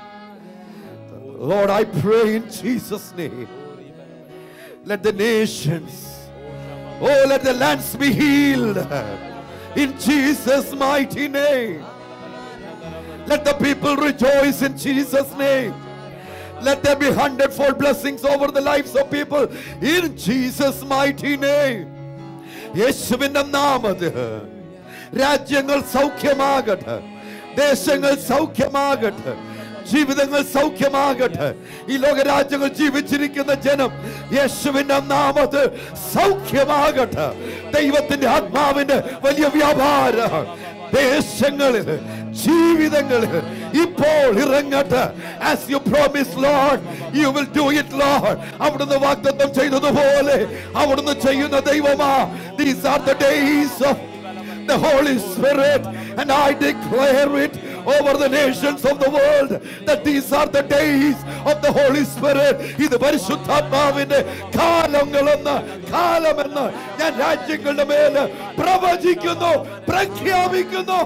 Speaker 1: lord i pray in jesus name let the nations oh let the lands be healed in jesus mighty name let the people rejoice in Jesus' name. Let there be hundredfold blessings over the lives of people in Jesus' mighty name. യേശുവിന്റെ നാമത്തിൽ രാജ്യങ്ങൾ സൗഖ്യമാകട്ടെ ദേശങ്ങൾ സൗഖ്യമാകട്ടെ ജീവിതങ്ങൾ സൗഖ്യമാകട്ടെ ഈ ലോകരാജ്യങ്ങൾ ജീവിച്ചിരിക്കുന്ന ജനം യേശുവിന്റെ നാമത്തിൽ സൗഖ്യമാകട്ടെ ദൈവത്തിന്റെ ആത്മാവിന്റെ വലിയ വ്യാപാരം ദേശങ്ങളിൽ ജീവിതങ്ങളിൽ ഇപ്പോൾ ഇറങ്ങട്ടെ as you promise Lord you will do it Lord അവിടുന്ന് വാഗ്ദത്തം ചെയ്തതുപോലെ അവിടുന്ന് ചെയ്യുന്ന ദൈവമാ these are the days of the Holy Spirit, and I declare it over the nations of the world that these are the days of the Holy Spirit. ഇത് പരിശുദ്ധാത്മാവിന്റെ കാലങ്ങളെന്ന് കാലമെന്ന് ഞാൻ രാജ്യങ്ങളുടെ മേല് പ്രവചിക്കുന്നു പ്രഖ്യാപിക്കുന്നു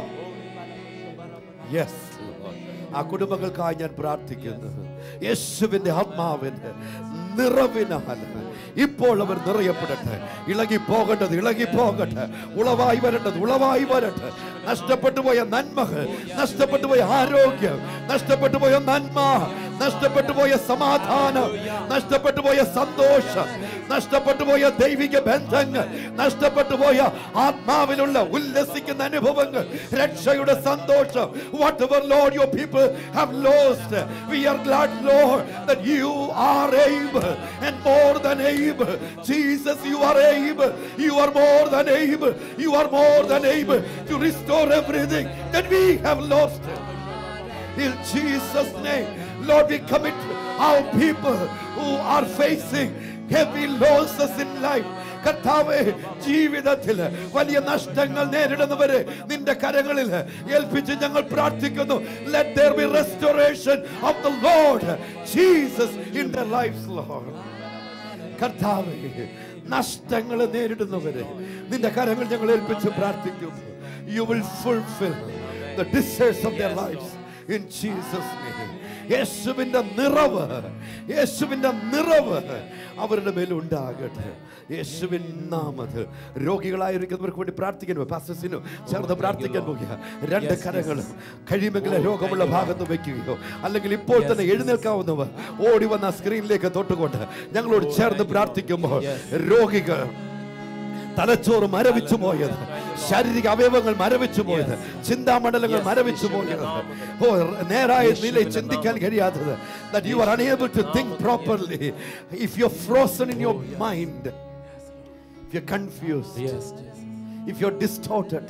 Speaker 1: യെസ് ആ കുടുംബങ്ങൾക്കായി ഞാൻ പ്രാർത്ഥിക്കുന്നു യേശുവിന്റെ ആത്മാവിന്റെ നിറവിനാൽ ഇപ്പോൾ അവർ നിറയപ്പെടട്ടെ ഇളകി പോകേണ്ടത് ഇളകി പോകട്ടെ ഉളവായി വരേണ്ടത് ഉളവായി വരട്ടെ നഷ്ടപ്പെട്ടു പോയ നന്മകൾ നഷ്ടപ്പെട്ടു പോയ ആരോഗ്യം നഷ്ടപ്പെട്ടു പോയ നന്മ നഷ്ടപ്പെട്ടു പോയ സമാധാനം നഷ്ടപ്പെട്ടു പോയ സന്തോഷം നഷ്ടപ്പെട്ടു പോയ ദൈവിക ബന്ധങ്ങൾ നഷ്ടപ്പെട്ടു പോയ ആത്മാവിലുള്ള ഉല്ലസിക്കുന്ന അനുഭവങ്ങൾ രക്ഷയുടെ സന്തോഷം whatever Lord your people have lost we are glad Lord that you are able and more than able Jesus you are able you are more than able you are more than able to restore everything that we have lost In Jesus' name, Lord, we commit our people who are facing heavy losses in life. കർത്താവേ ജീവിതത്തിൽ വലിയ നഷ്ടങ്ങൾ നേരിടുന്നവരെ നിന്റെ കരങ്ങളിൽ ഏൽപ്പിച്ച് ഞങ്ങൾ പ്രാർത്ഥിക്കുന്നു let there be restoration of the Lord Jesus in their lives Lord കർത്താവേ നഷ്ടങ്ങൾ നേരിടുന്നവരെ നിന്റെ കരങ്ങൾ ഞങ്ങൾ ഏൽപ്പിച്ച് പ്രാർത്ഥിക്കുന്നു you will fulfil the desires of their lifes in Jesus name യേശുവിന്റെ നിറവ് യേശുവിന്റെ നിറവ് അവരുടെ മേൽ ഉണ്ടാകട്ടെ യേശുവിൻ നാമത്തിൽ രോഗികളായിരിക്കുന്നവർക്ക് വേണ്ടി പ്രാർത്ഥിക്കാൻ പാസ്റ്റസിനു ചേർന്ന് പ്രാർത്ഥിക്കാൻ പോകുക രണ്ട് കരങ്ങളും കഴിയുമെങ്കിൽ രോഗമുള്ള ഭാഗത്ത് വെക്കുകയോ അല്ലെങ്കിൽ ഇപ്പോൾ തന്നെ എഴുന്നേൽക്കാവുന്നവർ ഓടി വന്ന സ്ക്രീനിലേക്ക് തൊട്ടുകൊണ്ട് ഞങ്ങളോട് ചേർന്ന് പ്രാർത്ഥിക്കുമ്പോൾ രോഗികൾ തലച്ചോറ് മരവിച്ചു പോയത് ശാരീരിക അവയവങ്ങൾ മരവിച്ചു പോയത് ചിന്താമണ്ഡലങ്ങൾ മരവിച്ചു പോയത് ഓ നേരായ നിലയിൽ ചിന്തിക്കാൻ കഴിയാത്തത് that you are unable to think properly if you're frozen in your mind if you're confused
Speaker 2: Yes,
Speaker 1: if you're distorted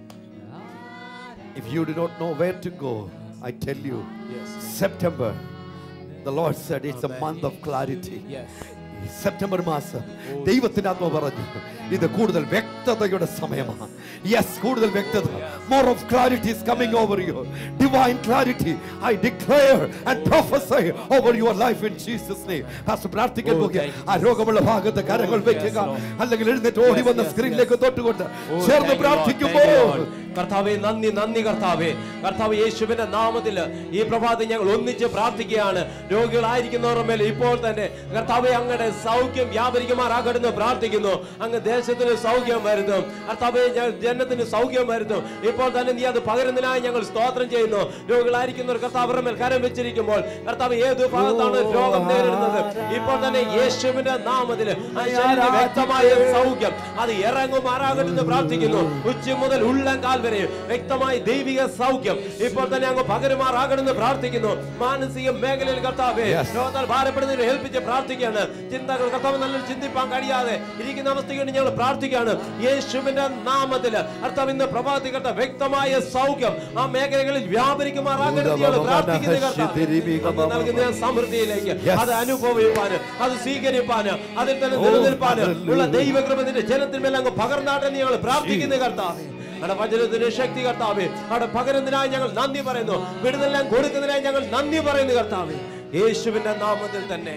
Speaker 1: if you do not know where to go i tell you
Speaker 2: Yes.
Speaker 1: september the lord said it's a month of clarity
Speaker 2: yes.
Speaker 1: ഈ September മാസം ദൈവത്തിന്റെ ആത്മ പറഞ്ഞു ഇത് കൂടുതൽ വ്യക്തതയുടെ സമയമാണ് yes കൂടുതൽ വ്യക്തത more of clarity is coming over you divine clarity i declare and prophesy over your life in jesus name pastor പ്രാർത്ഥിക്കാൻ
Speaker 2: Oh,
Speaker 1: പോകുക
Speaker 2: thank you.
Speaker 1: ആ രോഗമുള്ള ഭാഗത്ത് കരങ്ങൾ വെക്കുക
Speaker 2: Lord.
Speaker 1: അല്ലെങ്കിൽ എഴുന്നേറ്റ് ഓടി
Speaker 2: Yes,
Speaker 1: വന്ന
Speaker 2: yes,
Speaker 1: സ്ക്രീനിലേക്ക് തൊട്ടുകൊണ്ട്
Speaker 2: Oh,
Speaker 1: ചേർന്ന്
Speaker 2: thank you, Lord.
Speaker 1: പ്രാർത്ഥിക്കുമ്പോൾ
Speaker 2: Thank you, Lord. കർത്താവെ നന്ദി നന്ദി കർത്താവെ കർത്താവ് യേശുവിന്റെ നാമത്തിൽ ഈ പ്രഭാതം ഞങ്ങൾ ഒന്നിച്ച് പ്രാർത്ഥിക്കുകയാണ് രോഗികളായിരിക്കുന്നവരുടെ മേൽ ഇപ്പോൾ തന്നെ കർത്താവെ അങ്ങയുടെ സൗഖ്യം വ്യാപരിക്കുമാറാകണമെന്ന് പ്രാർത്ഥിക്കുന്നു അങ്ങ് ദേശത്തിന് സൗഖ്യം വരുത്തും കർത്താവെ ഞങ്ങൾ ജനത്തിന് സൗഖ്യം വരുത്തും ഇപ്പോൾ തന്നെ നീ അത് പകരുന്നതിനായി ഞങ്ങൾ സ്തോത്രം ചെയ്യുന്നു രോഗികളായിരിക്കുന്നവർ കർത്താവ് അവരുടെ മേൽ കരം വെച്ചിരിക്കുമ്പോൾ കർത്താവ് ഏത് ഭാഗത്താണ് രോഗം നേരിടുന്നത് ഇപ്പോൾ തന്നെ യേശുവിന്റെ നാമത്തിൽ ആ ശരീരത്തിന് വ്യക്തമായ സൗഖ്യം അത് ഇറങ്ങുമാറാകട്ടെന്ന് പ്രാർത്ഥിക്കുന്നു ഉച്ച മുതൽ ഉള്ളംകാൽ വരെ വ്യക്തമായ ദൈവിക സൗഖ്യം ഇപ്പോൾ തന്നെ അങ്ങ് പകരുമാറാകണമെന്ന് പ്രാർത്ഥിക്കുന്നു മാനസിക മേഖലയിൽ കർത്താവേ
Speaker 1: Yes.
Speaker 2: രോഗത്താൽ ഭാരപ്പെടുന്നതിനെ ഏൽപ്പിച്ച് പ്രാർത്ഥിക്കുകയാണ് ചിന്തകൾ കർത്താവ് നല്ലൊരു ചിന്തിപ്പാൻ കഴിയാതെ ഇരിക്കുന്ന അവസ്ഥയ്ക്ക് വേണ്ടി ഞങ്ങൾ പ്രാർത്ഥിക്കുകയാണ് യേശുവിന്റെ നാമത്തിൽ കർത്താവ് ഇന്ന് പ്രഭാതി കർത്ത വ്യക്തമായ സൗഖ്യം ആ മേഖലകളിൽ വ്യാപരിക്കുമാറാകട്ടെ എന്ന് ഞങ്ങൾ പ്രാർത്ഥിക്കുന്നു കർത്താവേ. അങ്ങ് നൽകുന്ന സമൃദ്ധിയിലേക്ക്
Speaker 1: Yes.
Speaker 2: അത് അനുഭവിപ്പാന് അത് സ്വീകരിപ്പാന് അതിൽ തന്നെ നിലനിൽപ്പാന് ഉള്ള
Speaker 1: hallelujah.
Speaker 2: ദൈവകൃപ നിന്റെ ജനത്തിന്മേൽ അങ്ങ് പകർന്നാട്ടെ ഞങ്ങൾ പ്രാർത്ഥിക്കുന്നു കർത്താവേ അവിടെ വചനത്തിന്റെ ശക്തി കർത്താവേ അവിടെ പകരുന്നതിനായി ഞങ്ങൾ നന്ദി പറയുന്നു വിടുതലെല്ലാം കൊടുക്കുന്നതിനായി ഞങ്ങൾ നന്ദി പറയുന്നു കർത്താവേ യേശുവിന്റെ നാമത്തിൽ തന്നെ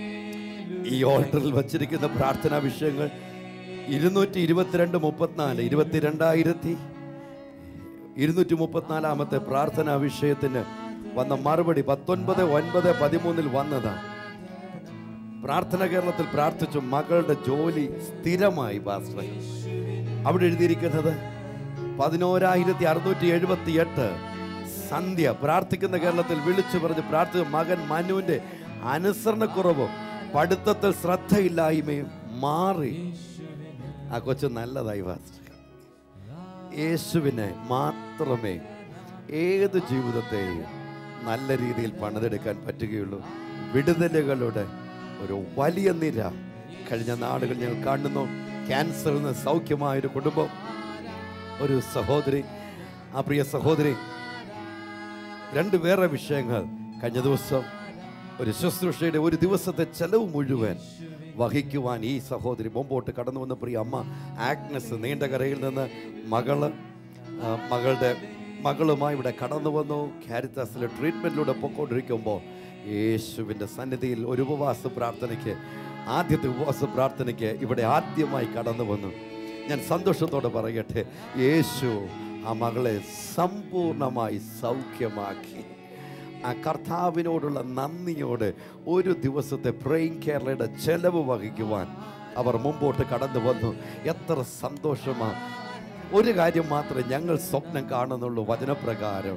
Speaker 1: ഈ ഓൾട്ടറിൽ വച്ചിരിക്കുന്ന പ്രാർത്ഥനാ വിഷയങ്ങൾ ഇരുന്നൂറ്റി ഇരുപത്തിരണ്ട് മുപ്പത്തിനാല് ഇരുപത്തിരണ്ടായിരത്തി ഇരുന്നൂറ്റി മുപ്പത്തിനാലാമത്തെ പ്രാർത്ഥനാ വിഷയത്തിന് വന്ന മറുപടി പത്തൊൻപത് ഒൻപത് പതിമൂന്നിൽ വന്നതാണ് പ്രാർത്ഥന കേരളത്തിൽ പ്രാർത്ഥിച്ചു മകളുടെ ജോലി സ്ഥിരമായി പാസ്റ്റർ അവിടെ എഴുതിയിരിക്കുന്നത് പതിനോരായിരത്തി അറുന്നൂറ്റി എഴുപത്തി എട്ട് സന്ധ്യ പ്രാർത്ഥിക്കുന്ന കേരളത്തിൽ വിളിച്ചു പറഞ്ഞ് പ്രാർത്ഥിച്ച മകൻ മനുവിന്റെ അനുസരണക്കുറവും പഠിത്തത്തിൽ ശ്രദ്ധയില്ലായ്മയും മാറി ആ കൊച്ചു നല്ലതായി പാസ്റ്റർ യേശുവിനെ മാത്രമേ ഏത് ജീവിതത്തെയും നല്ല രീതിയിൽ പണിതെടുക്കാൻ പറ്റുകയുള്ളൂ വിടുതലുകളുടെ ഒരു വലിയ നിര കഴിഞ്ഞ നാടുകൾ ഞങ്ങൾ കാണുന്നു ക്യാൻസറിൽ നിന്ന് സൗഖ്യമായ ഒരു കുടുംബം ഒരു സഹോദരി ആ പ്രിയ സഹോദരി രണ്ട് വേറെ വിഷയങ്ങൾ കഴിഞ്ഞ ദിവസം ഒരു ശുശ്രൂഷയുടെ ഒരു ദിവസത്തെ ചെലവ് മുഴുവൻ വഹിക്കുവാൻ ഈ സഹോദരി മുമ്പോട്ട് കടന്നു വന്ന പ്രിയ അമ്മ ആഗ്നസ് നീണ്ടകരയിൽ നിന്ന് മകള് ആ, മകളുടെ മകളുമായി ഇവിടെ കടന്നു വന്നു ക്യാരിത്താസിലെ ട്രീറ്റ്മെൻറ്റിലൂടെ പൊക്കോണ്ടിരിക്കുമ്പോൾ യേശുവിൻ്റെ സന്നിധിയിൽ ഒരു ഉപവാസ പ്രാർത്ഥനയ്ക്ക് ആദ്യത്തെ ഉപവാസ പ്രാർത്ഥനയ്ക്ക് ഇവിടെ ആദ്യമായി കടന്നു വന്നു ഞാൻ സന്തോഷത്തോടെ പറയട്ടെ യേശു ആ മകളെ സമ്പൂർണമായി സൗഖ്യമാക്കി ആ കർത്താവിനോടുള്ള നന്ദിയോട് ഒരു ദിവസത്തെ പ്രേം കേരളയുടെ ചെലവ് വഹിക്കുവാൻ അവർ മുമ്പോട്ട് കടന്നു വന്നു എത്ര സന്തോഷമാണ് ഒരു കാര്യം മാത്രമേ ഞങ്ങൾ സ്വപ്നം കാണുന്നുള്ളൂ വചനപ്രകാരം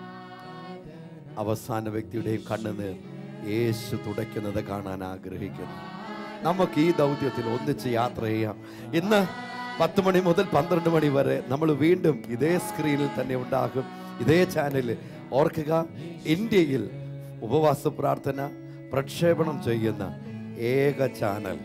Speaker 1: അവസാന വ്യക്തിയുടെയും കണ്ണുനീർ യേശു തുടയ്ക്കുന്നത് കാണാൻ ആഗ്രഹിക്കുന്നു നമുക്ക് ഈ ദൗത്യത്തിൽ ഒന്നിച്ച് യാത്ര ചെയ്യാം ഇന്ന് പത്ത് മണി മുതൽ പന്ത്രണ്ട് മണി വരെ നമ്മൾ വീണ്ടും ഇതേ സ്ക്രീനിൽ തന്നെ ഉണ്ടാകും ഇതേ ചാനലിൽ ഓർക്കുക ഇന്ത്യയിൽ ഉപവാസ പ്രാർത്ഥന പ്രക്ഷേപണം ചെയ്യുന്ന ഏക ചാനൽ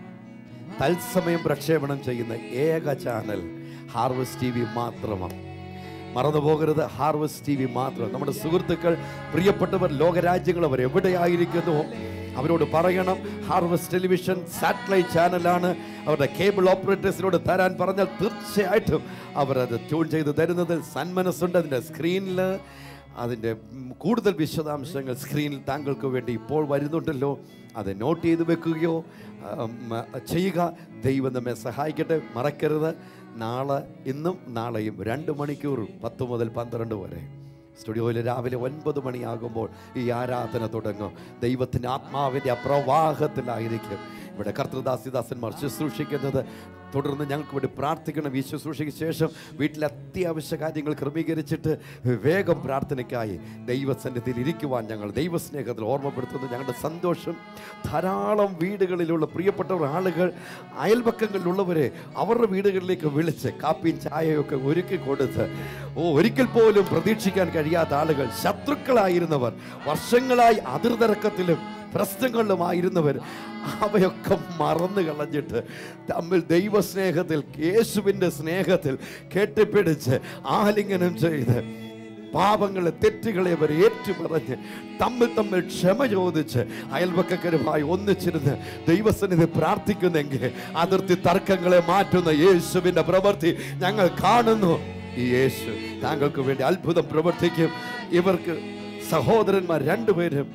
Speaker 1: തത്സമയം പ്രക്ഷേപണം ചെയ്യുന്ന ഏക ചാനൽ ഹാർവസ്റ്റ് ടി വി മാത്രമാണ് മറന്നു പോകരുത് ഹാർവസ്റ്റ് ടി വി മാത്രം നമ്മുടെ സുഹൃത്തുക്കൾ പ്രിയപ്പെട്ടവർ ലോകരാജ്യങ്ങൾ അവർ എവിടെയായിരിക്കുന്നു അവരോട് പറയണം ഹാർവസ്റ്റ് ടെലിവിഷൻ സാറ്റലൈറ്റ് ചാനലാണ് അവരുടെ കേബിൾ ഓപ്പറേറ്റേഴ്സിനോട് തരാൻ പറഞ്ഞാൽ തീർച്ചയായിട്ടും അവരത് ട്യൂൺ ചെയ്ത് തരുന്നതിൽ സന്മനസ്സുണ്ട് അതിൻ്റെ സ്ക്രീനിൽ അതിൻ്റെ ഉം, കൂടുതൽ വിശദാംശങ്ങൾ സ്ക്രീനിൽ താങ്കൾക്ക് വേണ്ടി ഇപ്പോൾ വരുന്നുണ്ടല്ലോ അത് നോട്ട് ചെയ്ത് വെക്കുകയോ ഉം, ചെയ്യുക ദൈവം നമ്മെ സഹായിക്കട്ടെ മറക്കരുത് നാളെ ഇന്നും നാളെയും രണ്ട് മണിക്കൂർ പത്ത് മുതൽ പന്ത്രണ്ട് വരെ സ്റ്റുഡിയോയിൽ രാവിലെ ഒൻപത് മണിയാകുമ്പോൾ ഈ ആരാധന തുടങ്ങും ദൈവത്തിൻ്റെ ആത്മാവിൻ്റെ അപ്രവാഹത്തിലായിരിക്കും ഇവിടെ കർത്തൃദാസിദാസന്മാർ ശുശ്രൂഷിക്കുന്നത് തുടർന്ന് ഞങ്ങൾക്ക് വേണ്ടി പ്രാർത്ഥിക്കണം ഈ ശുശ്രൂഷയ്ക്ക് ശേഷം വീട്ടിലെ അത്യാവശ്യ കാര്യങ്ങൾ ക്രമീകരിച്ചിട്ട് വേഗം പ്രാർത്ഥനയ്ക്കായി ദൈവസന്നിധിയിൽ ഇരിക്കുവാൻ ഞങ്ങൾ ദൈവസ്നേഹത്തിൽ ഓർമ്മപ്പെടുത്തുന്നു ഞങ്ങളുടെ സന്തോഷം ധാരാളം വീടുകളിലുള്ള പ്രിയപ്പെട്ടവർ ആളുകൾ അയൽപക്കങ്ങളിലുള്ളവരെ അവരുടെ വീടുകളിലേക്ക് വിളിച്ച് കാപ്പിയും ചായയൊക്കെ ഒരുക്കി കൊടുത്ത് ഓ ഒരിക്കൽ പോലും പ്രതീക്ഷിക്കാൻ കഴിയാത്ത ആളുകൾ ശത്രുക്കളായിരുന്നവർ വർഷങ്ങളായി അതിർതരക്കത്തിലും പ്രശ്നങ്ങളിലുമായിരുന്നവർ അവയൊക്കെ മറന്നു കളഞ്ഞിട്ട് തമ്മിൽ ദൈവസ്നേഹത്തിൽ യേശുവിൻ്റെ സ്നേഹത്തിൽ കെട്ടിപ്പിടിച്ച് ആലിംഗനം ചെയ്ത് പാപങ്ങളെ തെറ്റുകളെ അവർ ഏറ്റുപറഞ്ഞ് തമ്മിൽ തമ്മിൽ ക്ഷമ ചോദിച്ച് അയൽവക്കരുമായി ഒന്നിച്ചിരുന്ന് ദൈവസന്നിധി പ്രാർത്ഥിക്കുന്നെങ്കിൽ അതിർത്തി തർക്കങ്ങളെ മാറ്റുന്ന യേശുവിൻ്റെ പ്രവൃത്തി ഞങ്ങൾ കാണുന്നു ഈ യേശു താങ്കൾക്ക് വേണ്ടി അത്ഭുതം പ്രവർത്തിക്കും ഇവർക്ക് സഹോദരന്മാർ രണ്ടുപേരും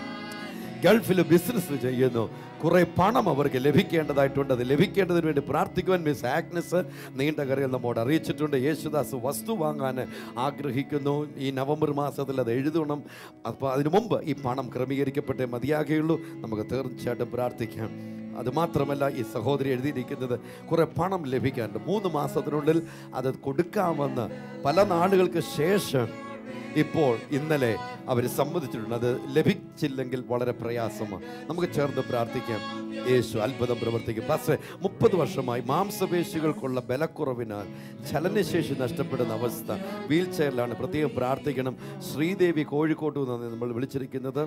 Speaker 1: ഗൾഫിൽ ബിസിനസ് ചെയ്യുന്നു കുറെ പണം അവർക്ക് ലഭിക്കേണ്ടതായിട്ടുണ്ട് അത് ലഭിക്കേണ്ടതിന് വേണ്ടി പ്രാർത്ഥിക്കുവാൻ മിസ് ആഗ്നസ് നീണ്ടകരയിൽ നമ്മോട് അറിയിച്ചിട്ടുണ്ട് യേശുദാസ് വസ്തു വാങ്ങാൻ ആഗ്രഹിക്കുന്നു ഈ നവംബർ മാസത്തിൽ അത് എഴുതണം അപ്പോൾ അതിനു മുമ്പ് ഈ പണം ക്രമീകരിക്കപ്പെട്ടേ മതിയാകുകയുള്ളൂ നമുക്ക് തീർച്ചയായിട്ടും പ്രാർത്ഥിക്കാം അത് മാത്രമല്ല ഈ സഹോദരി എഴുതിയിരിക്കുന്നത് കുറെ പണം ലഭിക്കാനുണ്ട് മൂന്ന് മാസത്തിനുള്ളിൽ അത് കൊടുക്കാമെന്ന് പല നാളുകൾക്ക് ശേഷം ഇപ്പോൾ ഇന്നലെ അവർ സമ്മതിച്ചിട്ടുണ്ട് അത് ലഭിച്ചില്ലെങ്കിൽ വളരെ പ്രയാസമാണ് നമുക്ക് ചേർന്ന് പ്രാർത്ഥിക്കാം യേശു അത്ഭുതം പ്രവർത്തിക്കും പക്ഷേ മുപ്പത് വർഷമായി മാംസപേശികൾക്കുള്ള ബലക്കുറവിനാൽ ചലനശേഷി നഷ്ടപ്പെടുന്ന അവസ്ഥ വീൽ ചെയറിലാണ് പ്രത്യേകം പ്രാർത്ഥിക്കണം ശ്രീദേവി കോഴിക്കോട്ട് നിന്ന് നമ്മൾ വിളിച്ചിരിക്കുന്നത്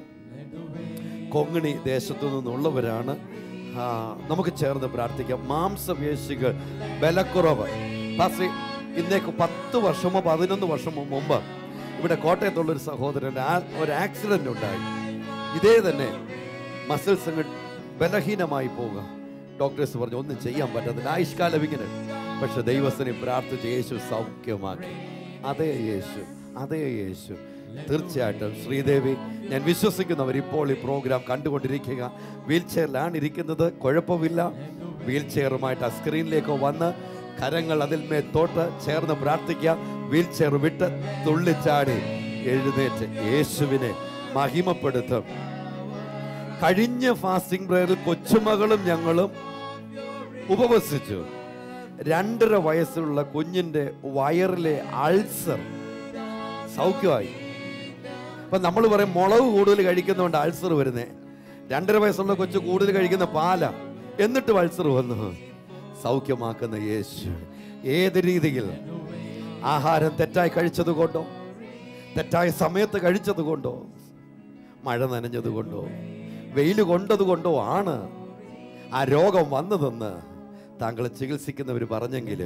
Speaker 1: കൊങ്ങണി ദേശത്തു നിന്നുള്ളവരാണ് ആ, നമുക്ക് ചേർന്ന് പ്രാർത്ഥിക്കാം മാംസപേശികൾ ബലക്കുറവ് പക്ഷേ ഇന്നേക്ക് പത്ത് വർഷമോ പതിനൊന്ന് വർഷമോ മുമ്പ് ഇവിടെ കോട്ടയത്തുള്ള ഒരു സഹോദരൻ ആ- ഒരു ആക്സിഡന്റ് ഉണ്ടായി ഇതേ തന്നെ മസിൽസ് അങ്ങ് ബലഹീനമായി പോവുക ഡോക്ടേഴ്സ് പറഞ്ഞു ഒന്നും ചെയ്യാൻ പറ്റത്തില്ല ആയുഷ്കാലം ഇങ്ങനെ പക്ഷെ ദൈവസ്ഥനെ പ്രാർത്ഥിച്ച് യേശു സൗഖ്യമാക്കി അതേ യേശു അതേ യേശു തീർച്ചയായിട്ടും ശ്രീദേവി ഞാൻ വിശ്വസിക്കുന്നവർ ഇപ്പോൾ ഈ പ്രോഗ്രാം കണ്ടുകൊണ്ടിരിക്കുക വീൽ ചെയറിലാണ് ഇരിക്കുന്നത് കുഴപ്പമില്ല വീൽ ചെയറുമായിട്ട് ആ സ്ക്രീനിലേക്ക് വന്ന് കരങ്ങൾ അതിന്മേൽ തോട്ട് ചേർന്ന് പ്രാർത്ഥിക്കുക വീൽ ചെയർ വിട്ട് തുള്ളിച്ചാടി എഴുന്നേറ്റ് യേശുവിനെ മഹിമപ്പെടുത്തും കഴിഞ്ഞ ഫാസ്റ്റിംഗ് പ്രയറിൽ കൊച്ചുമകളും ഞങ്ങളും ഉപവസിച്ചു രണ്ടര വയസ്സുള്ള കുഞ്ഞിന്റെ വയറിലെ അൾസർ സൗഖ്യമായി അപ്പൊ നമ്മൾ പറയും മുളക് കൂടുതൽ കഴിക്കുന്നതുകൊണ്ട് അൾസർ വരുന്നേ രണ്ടര വയസ്സുള്ള കൊച്ചു കൂടുതൽ കഴിക്കുന്ന പാല എന്നിട്ടും അൾസർ വന്നു സൗഖ്യമാക്കുന്ന യേശു ഏത് രീതിയിൽ ആഹാരം തെറ്റായി കഴിച്ചത് കൊണ്ടോ തെറ്റായ സമയത്ത് കഴിച്ചത് കൊണ്ടോ മഴ നനഞ്ഞത് കൊണ്ടോ വെയിൽ കൊണ്ടത് കൊണ്ടോ ആണ് ആ രോഗം വന്നതെന്ന് താങ്കളെ ചികിത്സിക്കുന്നവർ പറഞ്ഞെങ്കിൽ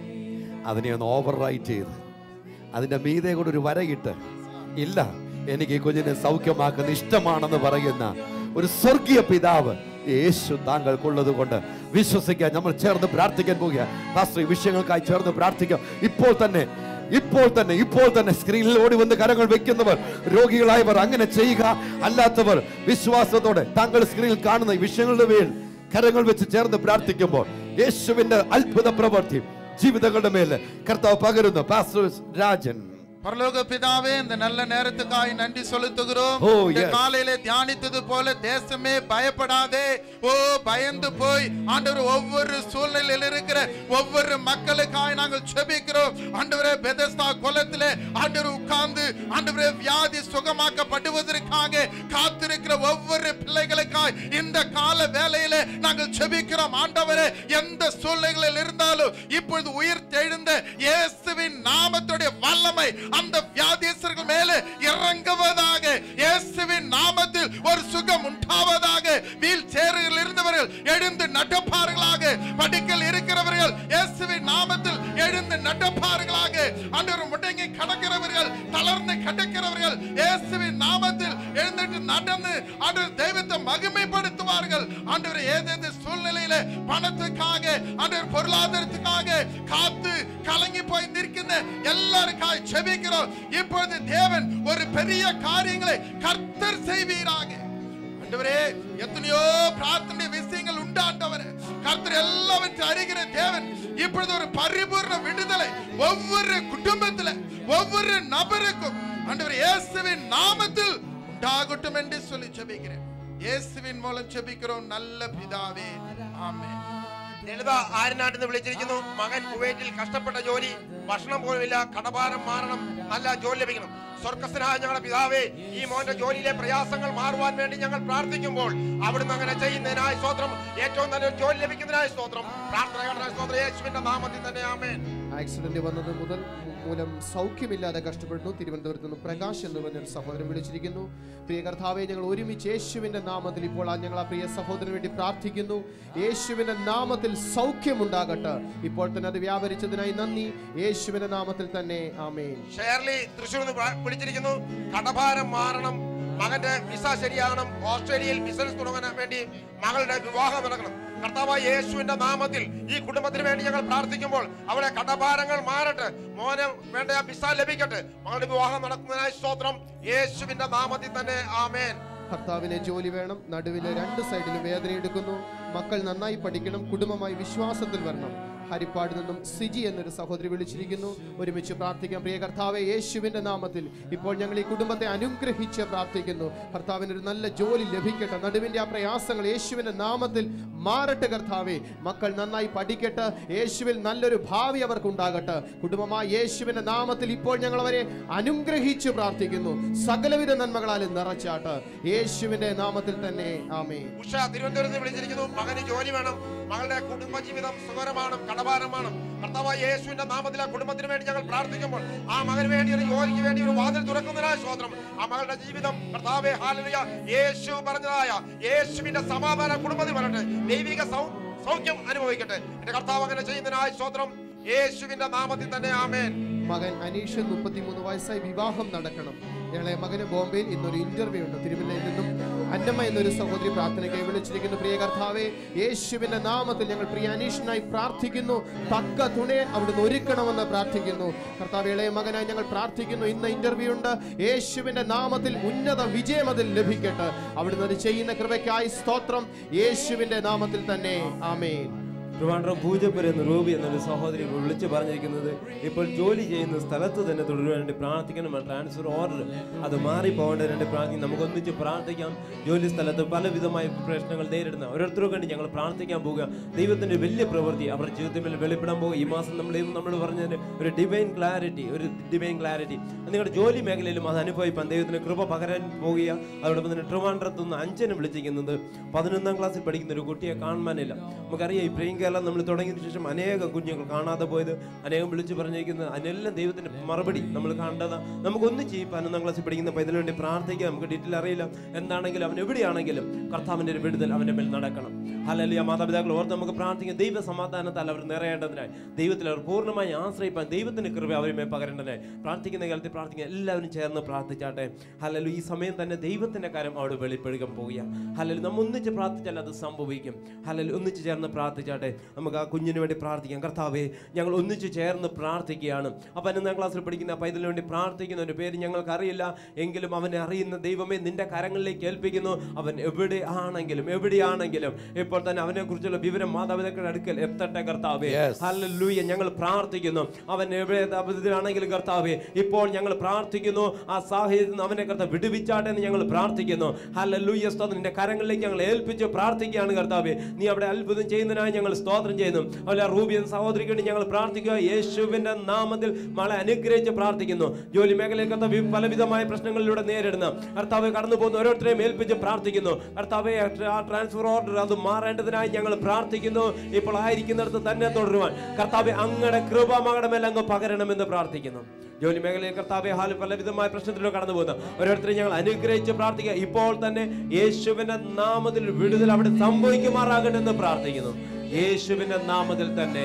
Speaker 1: അതിനെ ഒന്ന് ഓവർ റൈറ്റ് ചെയ്ത് അതിൻ്റെ മീതെ കൂടെ ഒരു വരയിട്ട് ഇല്ല എനിക്ക് ഈ കുഞ്ഞിനെ സൗഖ്യമാക്കുന്ന ഇഷ്ടമാണെന്ന് പറയുന്ന ഒരു സ്വർഗീയ പിതാവ് യേശു താങ്കൾക്കുള്ളത് കൊണ്ട് വിശ്വസിക്കാൻ നമ്മൾ ചേർന്ന് പ്രാർത്ഥിക്കാൻ പോകുക പാസ്റ്റർ ഈ വിഷയങ്ങൾക്കായി ചേർന്ന് പ്രാർത്ഥിക്കാം ഇപ്പോൾ തന്നെ ഇപ്പോൾ തന്നെ ഇപ്പോൾ തന്നെ സ്ക്രീനിൽ ഓടി വന്ന് കരങ്ങൾ വെക്കുന്നവർ രോഗികളായവർ അങ്ങനെ ചെയ്യുക അല്ലാത്തവർ വിശ്വാസത്തോടെ താങ്കൾ സ്ക്രീനിൽ കാണുന്ന ഈ വിഷയങ്ങളുടെ മേൽ കരങ്ങൾ വെച്ച് ചേർന്ന് പ്രാർത്ഥിക്കുമ്പോൾ യേശുവിന്റെ അത്ഭുത പ്രവൃത്തി ജീവിതങ്ങളുടെ മേൽ കർത്താവ് പകരുന്നു പാസ്റ്റർ രാജൻ
Speaker 3: பரலோக பிதாவே இந்த நல்ல நேரத்துக்காய் நன்றி செலுத்துகிறோம்
Speaker 1: Oh,
Speaker 3: இந்த
Speaker 1: yes.
Speaker 3: காலையில தியானித்தது போல தேசமே பயப்படாதே ஓ பயந்து போய் ஆண்டவர் ஒவ்வொரு சூழ்நிலையில் இருக்கிற ஒவ்வொரு மக்களுக்காய் நாங்கள் செபிக்கிறோம் ஆண்டவரே பெதஸ்தா குளத்திலே ஆண்டவர் உட்கார்ந்து ஆண்டவரே வியாதி சுகமாக்கப்படுவதற்காக காத்திருக்கிற ஒவ்வொரு பிள்ளைகளுக்காய் இந்த கால வேளையிலே நாங்கள் செபிக்கிறோம் ஆண்டவரே எந்த சூழ்நிலைகளில் இருந்தாலும் இப்பொழுது உயிர் தெழுந்த இயேசுவின் நாமத்துடைய வல்லமை அந்த வியாதியஸ்தர்கள் மேலே இறங்குவதாக இயேசுவின் நாமத்தில் ஒரு சுகம் உண்டாவதாக வீல் சேரில் இருந்தவர்கள் எழுந்து நடப்பார்களாக படுக்கல் இருக்கிறவர்கள் இயேசுவின் நாமத்தில் எழுந்து நடப்பார்களாக ஆண்டவர் முடங்கி கடக்கிறவர்கள் தளர்ந்து கடக்கிறவர்கள் இயேசுவின் நாமத்தில் எழுந்துட்டு நடந்து ஆண்டவர் தெய்வத்தை மகிமைப்படுத்துவார்கள் ஆண்டவர் ஏதேது சூழ்நிலையில பணத்துக்காக ஆண்டவர் பொருளாதாரத்துக்காக காத்து கலங்கி போய் நிற்கின்ற எல்லாருக்காய் செபிக்கிறோம் இப்பொழுது தேவன் ஒரு பெரிய காரியங்களை கர்த்தர் செய்வீராக ஆண்டவரே எத்தனையோ பிரார்த்தனை விஷயங்கள் உண்டு ஆண்டவரே கர்த்தர் எல்லாவற்றையும் அறிகிற தேவன் இப்பொழுது ஒரு பரிபூர்ண விடுதலை ஒவ்வொரு குடும்பத்துல ஒவ்வொரு நபருக்கும் ஆண்டவர் இயேசுவின் நாமத்தில் உண்டாகட்டும் என்று சொல்லி செபிக்கிறேன் യേശുവിൻ മൂലം ചെപിக்கிறோம் നല്ല പിതാവേ ആമേൻ
Speaker 4: ലളിത ആരനാട്ടിൽ നിന്ന് വിളിച്ചിരിക്കുന്നു മകൻ കുവൈറ്റിൽ കഷ്ടപ്പെട്ട ജോലി ഭക്ഷണം പോലുമില്ല കടഭാരം മാറണം നല്ല ജോലി ലഭിക്കണം സ്വർഗസ്ഥനായ ഞങ്ങളുടെ പിതാവേ ഈ മോന്റെ ജോലിയിലെ പ്രയാസങ്ങൾ മാറുവാൻ വേണ്ടി ഞങ്ങൾ പ്രാർത്ഥിക്കുമ്പോൾ അവിടുന്ന് അങ്ങനെ ചെയ്യുന്നതിനായി സ്തോത്രം ഏറ്റവും നല്ലൊരു ജോലി ലഭിക്കുന്നതിനായി സ്തോത്രം പ്രാർത്ഥന സ്തോത്രം യേശുവിന്റെ നാമത്തിൽ തന്നെ ആമേൻ
Speaker 5: ആക്സിഡന്റ് വന്നത് മുതൽ മൂലം സൗഖ്യമില്ലാതെ കഷ്ടപ്പെടുന്നു തിരുവനന്തപുരത്ത് നിന്ന് പ്രകാശ് എന്ന് പറഞ്ഞൊരു സഹോദരൻ വിളിച്ചിരിക്കുന്നു പ്രിയ കർത്താവെ ഞങ്ങൾ ഒരുമിച്ച് യേശുവിന്റെ നാമത്തിൽ ഇപ്പോൾ ആ ഞങ്ങൾ ആ പ്രിയ സഹോദരന് വേണ്ടി പ്രാർത്ഥിക്കുന്നു യേശുവിന്റെ നാമത്തിൽ സൗഖ്യമുണ്ടാകട്ടെ ഇപ്പോൾ തന്നെ അത് വ്യാപരിച്ചതിനായി നന്ദി യേശുവിന്റെ നാമത്തിൽ തന്നെ ആമേൻ
Speaker 4: ഷേർലി തൃശ്ശൂർ നിന്ന് വിള- വിളിച്ചിരിക്കുന്നു കടഭാരം മാറണം മകന്റെ വിസ ശരിയാകണം ഓസ്ട്രേലിയയിൽ ബിസിനസ് തുടങ്ങാൻ വേണ്ടി മകളുടെ വിവാഹം നടക്കണം കർത്താവായ യേശുവിന്റെ നാമത്തിൽ ഈ കുടുംബത്തിന് വേണ്ടി ഞങ്ങൾ പ്രാർത്ഥിക്കുമ്പോൾ അവിടെ കടഭാരങ്ങൾ മാറട്ടെ മോനെ വേണ്ട ആ വിസ ലഭിക്കട്ടെ മകളുടെ വിവാഹം നടക്കുന്നതിനായി സ്തോത്രം യേശുവിന്റെ നാമത്തിൽ തന്നെ ആമേൻ
Speaker 5: ഭർത്താവിന് ജോലി വേണം നടുവിലെ രണ്ട് സൈഡിലും വേദന എടുക്കുന്നു മക്കൾ നന്നായി പഠിക്കണം കുടുംബമായി വിശ്വാസത്തിൽ വരണം ഹരിപ്പാട് നിന്നും സിജി എന്നൊരു സഹോദരി വിളിച്ചിരിക്കുന്നു ഒരുമിച്ച് പ്രാർത്ഥിക്കാം പ്രിയ കർത്താവെ യേശുവിന്റെ നാമത്തിൽ ഇപ്പോൾ ഞങ്ങൾ ഈ കുടുംബത്തെ അനുഗ്രഹിച്ച് പ്രാർത്ഥിക്കുന്നു ഭർത്താവിന് ഒരു നല്ല ജോലി ലഭിക്കട്ടെ നടുവിന്റെ ആ പ്രയാസങ്ങൾ യേശുവിന്റെ നാമത്തിൽ മാറട്ടെ കർത്താവെ മക്കൾ നന്നായി പഠിക്കട്ടെ യേശുവിൽ നല്ലൊരു ഭാവി അവർക്ക് ഉണ്ടാകട്ടെ കുടുംബമായി യേശുവിന്റെ നാമത്തിൽ ഇപ്പോൾ ഞങ്ങൾ അവരെ അനുഗ്രഹിച്ച് പ്രാർത്ഥിക്കുന്നു സകലവിധ നന്മകളാലും നിറച്ചാട്ട് യേശുവിന്റെ നാമത്തിൽ തന്നെ ആമേ
Speaker 4: ഉഷ തിരുവനന്തപുരത്ത് നിന്ന് വിളിച്ചിരിക്കുന്നു മകന് ജോലി വേണം മകളുടെ കുടുംബജീവിതം സുഖകരമാണ് കടഭാരമാണ് കർത്താവായ യേശുവിന്റെ നാമത്തിൽ ആ കുടുംബത്തിന് വേണ്ടി ഞങ്ങൾ പ്രാർത്ഥിക്കുമ്പോൾ ആ മകന് വേണ്ടി ഒരു ജോലിക്ക് വേണ്ടി ഒരു വാതിൽ തുറക്കുന്നതിനായ സ്വോത്രം ആ മകളുടെ ജീവിതം കർത്താവെ ഹാലലുയ യേശു പറഞ്ഞതായ യേശുവിന്റെ സമാധാന കുടുംബത്തിൽ വരട്ടെ ദൈവിക സൗ- സൗഖ്യം അനുഭവിക്കട്ടെ എന്റെ കർത്താവ് അങ്ങനെ ചെയ്യുന്നതിനായ സ്വോത്രം യേശുവിന്റെ നാമത്തിൽ തന്നെ ആമേൻ
Speaker 5: മകൻ അനീഷ് മുപ്പത്തിമൂന്ന് വയസ്സായി വിവാഹം നടക്കണം ഞങ്ങളെ മകന് ബോംബെയിൽ ഇന്നൊരു ഇന്റർവ്യൂ ഉണ്ട് തിരുവല്ലയിൽ നിന്നും അന്നമ്മ എന്നൊരു സഹോദരി പ്രാർത്ഥനയ്ക്കായി വിളിച്ചിരിക്കുന്നു പ്രിയ കർത്താവെ യേശുവിന്റെ നാമത്തിൽ ഞങ്ങൾ പ്രിയ അനീഷിനായി പ്രാർത്ഥിക്കുന്നു തക്ക തുണയെ അവിടുന്ന് ഒരുക്കണമെന്ന് പ്രാർത്ഥിക്കുന്നു കർത്താവ് ഇളയ മകനായി ഞങ്ങൾ പ്രാർത്ഥിക്കുന്നു ഇന്ന് ഇന്റർവ്യൂ ഉണ്ട് യേശുവിന്റെ നാമത്തിൽ ഉന്നത വിജയം അതിൽ ലഭിക്കട്ടെ അവിടുന്ന് അത് ചെയ്യുന്ന കൃപയ്ക്കായി സ്തോത്രം യേശുവിന്റെ നാമത്തിൽ തന്നെ ആമേൻ
Speaker 2: ട്രിവാൻഡ്രം പൂജപ്പുര എന്ന റൂബി എന്നൊരു സഹോദരി വിളിച്ചു പറഞ്ഞിരിക്കുന്നത് ഇപ്പോൾ ജോലി ചെയ്യുന്ന സ്ഥലത്ത് തന്നെ തുടരാൻ വേണ്ടി പ്രാർത്ഥിക്കണം ട്രാൻസ്ഫർ ഓർഡർ അത് മാറിപ്പോകേണ്ടതിന് വേണ്ടി പ്രാർത്ഥിക്കും നമുക്കൊന്നിച്ച് പ്രാർത്ഥിക്കാം ജോലി സ്ഥലത്ത് പലവിധമായ പ്രശ്നങ്ങൾ നേരിടുന്ന ഓരോരുത്തർക്കും വേണ്ടി ഞങ്ങൾ പ്രാർത്ഥിക്കാൻ പോവുക ദൈവത്തിന്റെ വലിയ പ്രവൃത്തി അവരുടെ ജീവിതത്തിൽ വെളിപ്പെടാൻ പോകുക ഈ മാസം നമ്മൾ നമ്മൾ പറഞ്ഞതിന് ഒരു ഡിവൈൻ ക്ലാരിറ്റി ഒരു ഡിവൈൻ ക്ലാരിറ്റി നിങ്ങളുടെ ജോലി മേഖലയിലും അത് അനുഭവിപ്പാൻ ദൈവത്തിന് കൃപ പകരാൻ പോവുക അതോടൊപ്പം തന്നെ ട്രിവാൻഡ്രത്ത് നിന്ന് അഞ്ചന് വിളിച്ചിരിക്കുന്നത് പതിനൊന്നാം ക്ലാസ്സിൽ പഠിക്കുന്ന ഒരു കുട്ടിയെ കാണുവാനില്ല നമുക്കറിയാം ഈ പ്രിയങ്ക കേരളം നമ്മൾ തുടങ്ങിയതിനു ശേഷം അനേകം കുഞ്ഞുങ്ങൾ കാണാതെ പോയത് അനേകം വിളിച്ചു പറഞ്ഞിരിക്കുന്നത് അതിനെല്ലാം ദൈവത്തിന്റെ മറുപടി നമ്മൾ കണ്ടത് നമുക്കൊന്നും ചെയ്യും പതിനൊന്നാം ക്ലാസ്സിൽ പഠിക്കുന്ന പൈതലിന് വേണ്ടി പ്രാർത്ഥിക്കാം നമുക്ക് ഡീറ്റെയിൽ അറിയില്ല എന്താണെങ്കിലും അവൻ എവിടെയാണെങ്കിലും കർത്താവിന്റെ ഒരു വിടുതൽ അവന്റെ മേൽ നടക്കണം ഹലലിയ മാതാപിതാക്കൾ ഓർത്ത് നമുക്ക് പ്രാർത്ഥിക്കാം ദൈവ സമാധാനത്താൽ അവർ നിറയേണ്ടതിനായി ദൈവത്തിൽ അവർ പൂർണ്ണമായി ആശ്രയിപ്പാൻ ദൈവത്തിന്റെ കൃപ അവരുമേ പകരേണ്ടതിനായി പ്രാർത്ഥിക്കുന്ന കാലത്ത് പ്രാർത്ഥിക്കാൻ എല്ലാവരും ചേർന്ന് പ്രാർത്ഥിച്ചാട്ടെ ഹലലു ഈ സമയം തന്നെ ദൈവത്തിന്റെ കാര്യം അവിടെ വെളിപ്പെടുക്കാൻ പോവുക ഹലലു നമ്മൾ ഒന്നിച്ച് പ്രാർത്ഥിച്ചാൽ അത് സംഭവിക്കും ഹലലു ഒന്നിച്ച് ചേർന്ന് പ്രാർത്ഥിച്ചാട്ടെ നമുക്ക് ആ കുഞ്ഞിന് വേണ്ടി പ്രാർത്ഥിക്കാം കർത്താവേ ഞങ്ങൾ ഒന്നിച്ച് ചേർന്ന് പ്രാർത്ഥിക്കുകയാണ് അപ്പം പതിനൊന്നാം ക്ലാസ്സിൽ പഠിക്കുന്ന ആ പൈതലിന് വേണ്ടി പ്രാർത്ഥിക്കുന്ന ഒരു പേര് ഞങ്ങൾക്ക് അറിയില്ല എങ്കിലും അവനെ അറിയുന്ന ദൈവമേ നിന്റെ കരങ്ങളിലേക്ക് ഏൽപ്പിക്കുന്നു അവൻ എവിടെ ആണെങ്കിലും എവിടെയാണെങ്കിലും ഇപ്പോൾ തന്നെ അവനെ കുറിച്ചുള്ള വിവരം മാതാപിതാക്കളുടെ അടുക്കൽ എത്തട്ടെ കർത്താവേ
Speaker 1: Yes.
Speaker 2: ഹല്ലേലൂയ ഞങ്ങൾ പ്രാർത്ഥിക്കുന്നു അവൻ എവിടെ അബദ്ധത്തിലാണെങ്കിലും കർത്താവേ ഇപ്പോൾ ഞങ്ങൾ പ്രാർത്ഥിക്കുന്നു ആ സാഹചര്യത്തിൽ നിന്ന് അവനെ കർത്താവ് വിടുവിച്ചാട്ടെ എന്ന് ഞങ്ങൾ പ്രാർത്ഥിക്കുന്നു ഹല്ലേലൂയ സ്തോത്രം നിന്റെ കരങ്ങളിലേക്ക് ഞങ്ങൾ ഏൽപ്പിച്ച് പ്രാർത്ഥിക്കുകയാണ് കർത്താവേ നീ അവിടെ അത്ഭുതം ചെയ്യുന്നതിനായി ഞങ്ങൾ സ്തോത്രം ചെയ്യുന്നു അതുപോലെ ആ റൂബി എന്ന സഹോദരിക്ക് വേണ്ടി ഞങ്ങൾ പ്രാർത്ഥിക്കുക യേശുവിന്റെ നാമത്തിൽ മകളെ അനുഗ്രഹിച്ച് പ്രാർത്ഥിക്കുന്നു ജോലി മേഖലയിൽ കർത്താവ് വി- പലവിധമായ പ്രശ്നങ്ങളിലൂടെ നേരിടുന്ന കർത്താവ് കടന്നു പോകുന്ന ഓരോരുത്തരെയും ഏൽപ്പിച്ച് പ്രാർത്ഥിക്കുന്നു കർത്താവെ ആ ട്രാൻസ്ഫർ ഓർഡർ അത് മാറേണ്ടതിനായി ഞങ്ങൾ പ്രാർത്ഥിക്കുന്നു ഇപ്പോൾ ആയിരിക്കുന്നിടത്ത് തന്നെ തുടരുവാൻ കർത്താവെ അങ്ങയുടെ കൃപ മകളുടെ മേൽ അങ്ങ് പകരണമെന്ന് പ്രാർത്ഥിക്കുന്നു ജോലി മേഖലയിൽ കർത്താവെ ഹാൽ പലവിധമായ പ്രശ്നത്തിലൂടെ കടന്നു പോകുന്നു ഓരോരുത്തരെ ഞങ്ങൾ അനുഗ്രഹിച്ച് പ്രാർത്ഥിക്കുക ഇപ്പോൾ തന്നെ യേശുവിന്റെ നാമത്തിൽ വിടുതൽ അവിടെ സംഭവിക്കുമാറാകട്ടെ എന്ന് പ്രാർത്ഥിക്കുന്നു യേശുവിന്റെ നാമത്തിൽ തന്നെ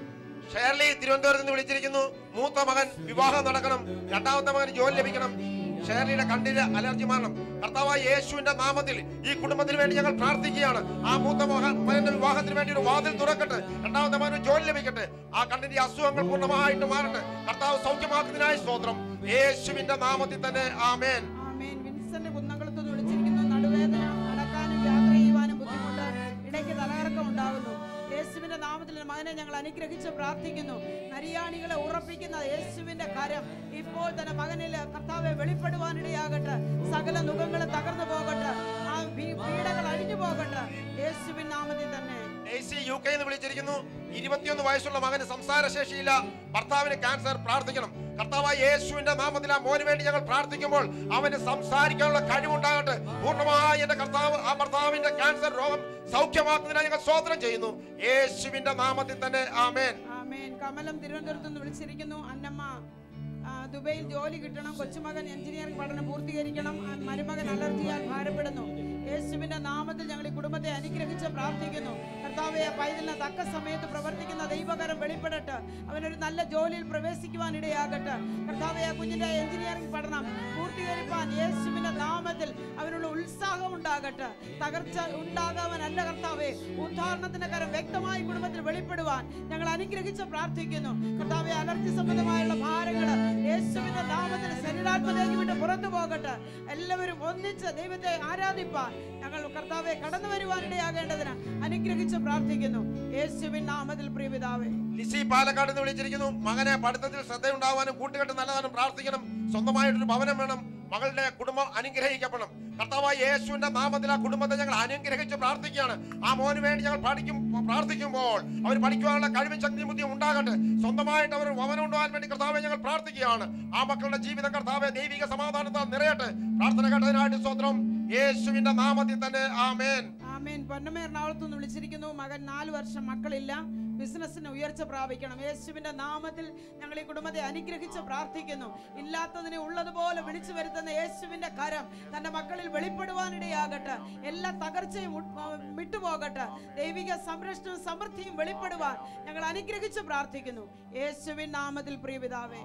Speaker 4: ഷേർലി തിരുവനന്തപുരത്ത് നിന്ന് വിളിച്ചിരിക്കുന്നു മൂത്ത മകൻ വിവാഹം നടക്കണം രണ്ടാമത്തെ മകൻ ജോലി ലഭിക്കണം ഷേർലിയുടെ കണ്ണിന് അലർജി മാറണം കർത്താവായ യേശുവിന്റെ നാമത്തിൽ ഈ കുടുംബത്തിന് വേണ്ടി ഞങ്ങൾ പ്രാർത്ഥിക്കുകയാണ് ആ മൂത്ത മകൻ മകന്റെ വിവാഹത്തിന് വേണ്ടി ഒരു വാതിൽ തുറക്കട്ടെ രണ്ടാമത്തെ മകന് ജോലി ലഭിക്കട്ടെ ആ കണ്ണിന്റെ അസുഖങ്ങൾ പൂർണ്ണമായിട്ട് മാറട്ടെ കർത്താവ് സൗഖ്യമാക്കുന്നതിനായി സ്തോത്രം യേശുവിന്റെ നാമത്തിൽ തന്നെ ആമേൻ
Speaker 6: ആമേൻ വിൻസെന്റ് കുന്നംകുളത്ത് നിന്ന് വിളിച്ചിരിക്കുന്നു നടുവേദന നടക്കാനും യാത്ര ചെയ്യുവാനും ബുദ്ധിമുട്ട് ഇടയ്ക്ക് തലകറക്കം ഉണ്ടാകുന്നു യേശുവിന്റെ നാമത്തിൽ മകനെ ഞങ്ങൾ അനുഗ്രഹിച്ച് പ്രാർത്ഥിക്കുന്നു നരിയാണികളെ ഉറപ്പിക്കുന്ന യേശുവിന്റെ കരം ഇപ്പോൾ തന്നെ മകനിൽ കർത്താവെ വെളിപ്പെടുവാനിടയാകട്ടെ സകല മുഖങ്ങളും തകർന്നു പോകട്ടെ ആ പീ- പീഡകൾ അഴിഞ്ഞു പോകട്ടെ യേശുവിൻ നാമത്തിൽ തന്നെ
Speaker 4: ഡെയ്സി യു കെ എന്ന് വിളിച്ചിരിക്കുന്നു ഇരുപത്തിയൊന്ന് വയസ്സുള്ള മകന് സംസാരശേഷിയില്ല ഭർത്താവിന് ക്യാൻസർ പ്രാർത്ഥിക്കണം കർത്താവായ യേശുവിന്റെ നാമത്തിൽ ആ മോന് വേണ്ടി ഞങ്ങൾ പ്രാർത്ഥിക്കുമ്പോൾ അവന് സംസാരിക്കാനുള്ള കഴിവുണ്ടാകട്ടെ പൂർണ്ണമായി എന്റെ കർത്താവ് ആ ഭർത്താവിന്റെ ക്യാൻസർ രോഗം സൗഖ്യമാക്കുന്നതിനായി ഞങ്ങൾ സ്തോത്രം ചെയ്യുന്നു യേശുവിന്റെ നാമത്തിൽ തന്നെ ആമേൻ
Speaker 6: ആമേൻ കമലം തിരുവനന്തപുരത്ത് നിന്ന് വിളിച്ചിരിക്കുന്നു അന്നമ്മ ആ, ദുബൈയിൽ ജോലി കിട്ടണം കൊച്ചുമകൻ എഞ്ചിനീയറിംഗ് പഠനം പൂർത്തീകരിക്കണം ആ, മരുമകൻ അലർജിയാൽ ഭാരപ്പെടുന്നു യേശുവിന്റെ നാമത്തിൽ ഞങ്ങൾ ഈ കുടുംബത്തെ അനുഗ്രഹിച്ച് പ്രാർത്ഥിക്കുന്നു കർത്താവെ ആ പൈതലിന് തക്ക സമയത്ത് പ്രവർത്തിക്കുന്ന ദൈവകരം വെളിപ്പെടട്ടെ അവനൊരു നല്ല ജോലിയിൽ പ്രവേശിക്കുവാൻ ഇടയാകട്ടെ കർത്താവെ ആ കുഞ്ഞിന്റെ എഞ്ചിനീയറിംഗ് പഠനം പൂർത്തീകരിപ്പാൻ യേശുവിന്റെ നാമത്തിൽ അവനുള്ള ഉത്സാഹം ഉണ്ടാകട്ടെ തകർച്ച ഉണ്ടാകാവനല്ല കർത്താവെ ഉദ്ധാരണത്തിന്റെ കരം വ്യക്തമായി കുടുംബത്തിൽ വെളിപ്പെടുവാൻ ഞങ്ങൾ അനുഗ്രഹിച്ച് പ്രാർത്ഥിക്കുന്നു കർത്താവെ അലർജി സംബന്ധമായുള്ള ഭാരങ്ങൾ യേശുവിന്റെ നാമത്തിൽ ശരീരാത്മതയ്ക്ക് വിട്ട് പുറത്തു പോകട്ടെ എല്ലാവരും ഒന്നിച്ച് ദൈവത്തെ ആരാധിപ്പാൻ ഞങ്ങൾ കർത്താവെ കടന്നു വരുവാൻ ഇടയാകേണ്ടതിന് അനുഗ്രഹിച്ച് പ്രാർത്ഥിക്കുന്നു യേശുവിൻ നാമത്തിൽ പ്രിയപിതാവേ
Speaker 4: ലിസി പാലക്കാട് നിന്ന് വിളിച്ചിരിക്കുന്നു മകനെ പഠിത്തത്തിൽ ശ്രദ്ധയുണ്ടാവാനും കൂട്ടുകെട്ട് നല്ലതാനും പ്രാർത്ഥിക്കണം സ്വന്തമായിട്ടൊരു ഭവനം വേണം മകളുടെ കുടുംബം അനുഗ്രഹിക്കപ്പെടണം കർത്താവായ യേശുവിന്റെ നാമത്തിൽ ആ കുടുംബത്തെ ഞങ്ങൾ അനുഗ്രഹിച്ച് പ്രാർത്ഥിക്കുകയാണ് ആ മോന് വേണ്ടി ഞങ്ങൾ പഠിക്കും പ്രാർത്ഥിക്കുമ്പോൾ അവർ പഠിക്കുവാനുള്ള കഴിവും ശക്തിയും ബുദ്ധിയും ഉണ്ടാകട്ടെ സ്വന്തമായിട്ട് അവർ ഭവനം ഉണ്ടാകാൻ വേണ്ടി കർത്താവെ ഞങ്ങൾ പ്രാർത്ഥിക്കുകയാണ് ആ മക്കളുടെ ജീവിതം കർത്താവെ ദൈവിക സമാധാനത്താൽ നിറയട്ടെ പ്രാർത്ഥന കേട്ടതിനായിട്ട് സ്വത്രം യേശുവിന്റെ നാമത്തിൽ തന്നെ ആമേൻ
Speaker 6: ആമേൻ പൊന്നമ്മ എറണാകുളത്ത് നിന്ന് വിളിച്ചിരിക്കുന്നു മകൻ നാല് വർഷം മക്കളില്ല ബിസിനസ്സിന് ഉയർച്ച പ്രാപിക്കണം യേശുവിന്റെ നാമത്തിൽ ഞങ്ങൾ ഈ കുടുംബത്തെ അനുഗ്രഹിച്ച് പ്രാർത്ഥിക്കുന്നു ഇല്ലാത്തതിനെ ഉള്ളതുപോലെ വിളിച്ചു വരുത്തുന്ന യേശുവിന്റെ കരം തന്റെ മക്കളിൽ വെളിപ്പെടുവാനിടയാകട്ടെ എല്ലാ തകർച്ചയും ഉ- ആ, വിട്ടുപോകട്ടെ ദൈവിക സംരക്ഷണവും സമൃദ്ധിയും വെളിപ്പെടുവാൻ ഞങ്ങൾ അനുഗ്രഹിച്ച് പ്രാർത്ഥിക്കുന്നു യേശുവിൻ നാമത്തിൽ പ്രിയപിതാവേ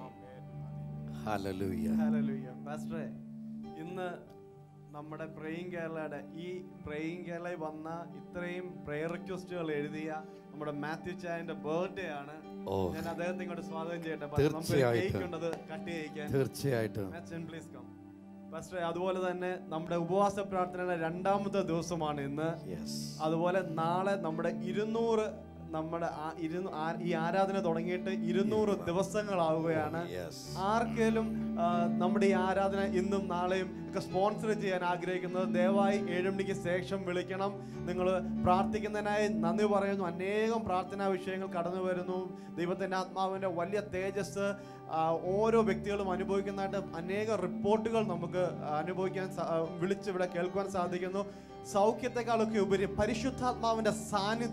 Speaker 1: ഹല്ലേലൂയ
Speaker 7: ഹല്ലേലൂയ. പാസ്റ്ററെ ഇന്ന് നമ്മുടെ പ്രേയിങ് കേരളയുടെ ഈ പ്രേയിങ് കേരളയിൽ വന്ന ഇത്രയും പ്രേയർ റിക്വസ്റ്റുകൾ എഴുതിയ നമ്മുടെ മാത്യു ചായന്റെ ബർത്ത്ഡേ ആണ്
Speaker 1: ഓ.
Speaker 7: ഞാൻ അദ്ദേഹത്തെ ഇങ്ങോട്ട് സ്വാഗതം ചെയ്യട്ടെ പാസ്റ്റർ. നമുക്ക്
Speaker 1: തീർച്ചയായിട്ടും.
Speaker 7: കേക്ക് ഉണ്ടത് കട്ട് ചെയ്യിക്കാൻ
Speaker 1: തീർച്ചയായിട്ടും
Speaker 7: മാത്യൻ പ്ലീസ് കം പാസ്റ്ററെ അതുപോലെ തന്നെ നമ്മുടെ ഉപവാസ പ്രാർത്ഥനയുടെ രണ്ടാമത്തെ ദിവസമാണ് ഇന്ന്
Speaker 1: യെസ്
Speaker 7: അതുപോലെ നാളെ നമ്മുടെ ഇരുന്നൂറ് നമ്മുടെ ആ- ഇരുന്നു- ആ- ഈ ആരാധന തുടങ്ങിയിട്ട് ഇരുന്നൂറ് ദിവസങ്ങളാവുകയാണ്
Speaker 1: Yes.
Speaker 7: ആർക്കേലും ആ, നമ്മുടെ ഈ ആരാധന ഇന്നും നാളെയും ഒക്കെ സ്പോൺസർ ചെയ്യാൻ ആഗ്രഹിക്കുന്നത് ദയവായി ഏഴ് മണിക്ക് ശേഷം വിളിക്കണം നിങ്ങൾ പ്രാർത്ഥിക്കുന്നതിനായി നന്ദി പറയുന്നു അനേകം പ്രാർത്ഥനാ വിഷയങ്ങൾ കടന്നു വരുന്നു ദൈവത്തിൻ്റെ ആത്മാവിൻ്റെ വലിയ തേജസ് ആ, ഓരോ വ്യക്തികളും അനുഭവിക്കുന്നതായിട്ട് അനേകം റിപ്പോർട്ടുകൾ നമുക്ക് അനുഭവിക്കാൻ സാ- ആ, വിളിച്ച് ഇവിടെ കേൾക്കുവാൻ സാധിക്കുന്നു സൗഖ്യത്തെക്കാളൊക്കെ ഉപരി പരിശുദ്ധാത്മാവിൻ്റെ സാന്നിധ്യം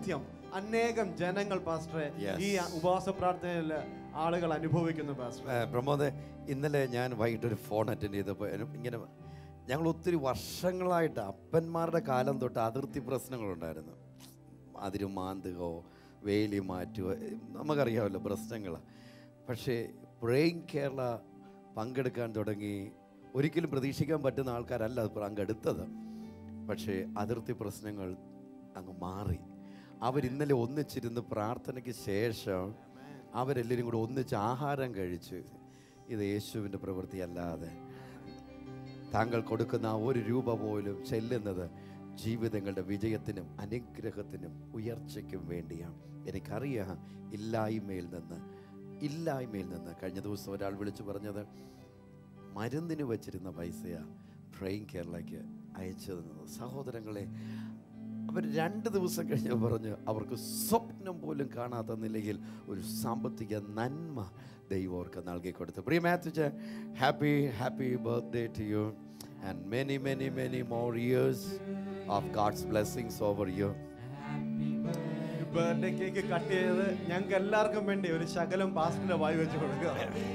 Speaker 7: അനേകം ജനങ്ങൾ പാസ്റ്ററെ
Speaker 1: Yes.
Speaker 7: ഈ ഉപവാസ പ്രാർത്ഥനയിൽ ആളുകൾ അനുഭവിക്കുന്നു പാസ്റ്റർ
Speaker 1: ഏ, പ്രമോദ് ഇന്നലെ ഞാൻ വൈകിട്ട് ഒരു ഫോൺ അറ്റൻഡ് ചെയ്തപ്പോൾ എന്നെ- ഇങ്ങനെ ഞങ്ങൾ ഒത്തിരി വർഷങ്ങളായിട്ട് അപ്പന്മാരുടെ കാലം തൊട്ട് അതിർത്തി പ്രശ്നങ്ങളുണ്ടായിരുന്നു അതിര് മാന്തുകയോ വേലി മാറ്റുകയോ ഏ, നമുക്കറിയാമല്ലോ പ്രശ്നങ്ങൾ പക്ഷേ ബ്രെയിൻ കേരള പങ്കെടുക്കാൻ തുടങ്ങി ഒരിക്കലും പ്രതീക്ഷിക്കാൻ പറ്റുന്ന ആൾക്കാരല്ല അത് പങ്കെടുത്തത് പക്ഷേ അതിർത്തി പ്രശ്നങ്ങൾ അങ്ങ് മാറി അവരിന്നലെ ഒന്നിച്ചിരുന്ന് പ്രാർത്ഥനയ്ക്ക് ശേഷം അവരെല്ലാവരും കൂടെ ഒന്നിച്ച് ആഹാരം കഴിച്ച് ഇത് യേശുവിൻ്റെ പ്രവൃത്തിയല്ലാതെ താങ്കൾ കൊടുക്കുന്ന ആ ഒരു രൂപ പോലും ചെല്ലുന്നത് ജീവിതങ്ങളുടെ വിജയത്തിനും അനുഗ്രഹത്തിനും ഉയർച്ചയ്ക്കും വേണ്ടിയാണ് എനിക്കറിയാം ഇല്ലായ്മയിൽ നിന്ന് ഇല്ലായ്മയിൽ നിന്ന് കഴിഞ്ഞ ദിവസം ഒരാൾ വിളിച്ചു പറഞ്ഞത് മരുന്നിന് വച്ചിരുന്ന പൈസയാ ട്രെയിൻ കേരളയ്ക്ക് അയച്ചു തന്നത് സഹോദരങ്ങളെ അവർ രണ്ട് ദിവസം കഴിഞ്ഞ് പറഞ്ഞു അവർക്ക് സ്വപ്നം പോലും കാണാത്ത നിലയിൽ ഒരു സാമ്പത്തിക നന്മ ദൈവം അവർക്ക് നൽകി കൊടുത്തു പ്രിയ മാത്യുച്ച happy happy birthday to you and many many many more years of God's blessings over you
Speaker 7: birthday cake cut ചെയ്ത് ഞങ്ങൾക്ക് എല്ലാവർക്കും വേണ്ടി ഒരു ശകലം പാസ്റ്റിന്റെ വായി വെച്ച് കൊടുക്കുക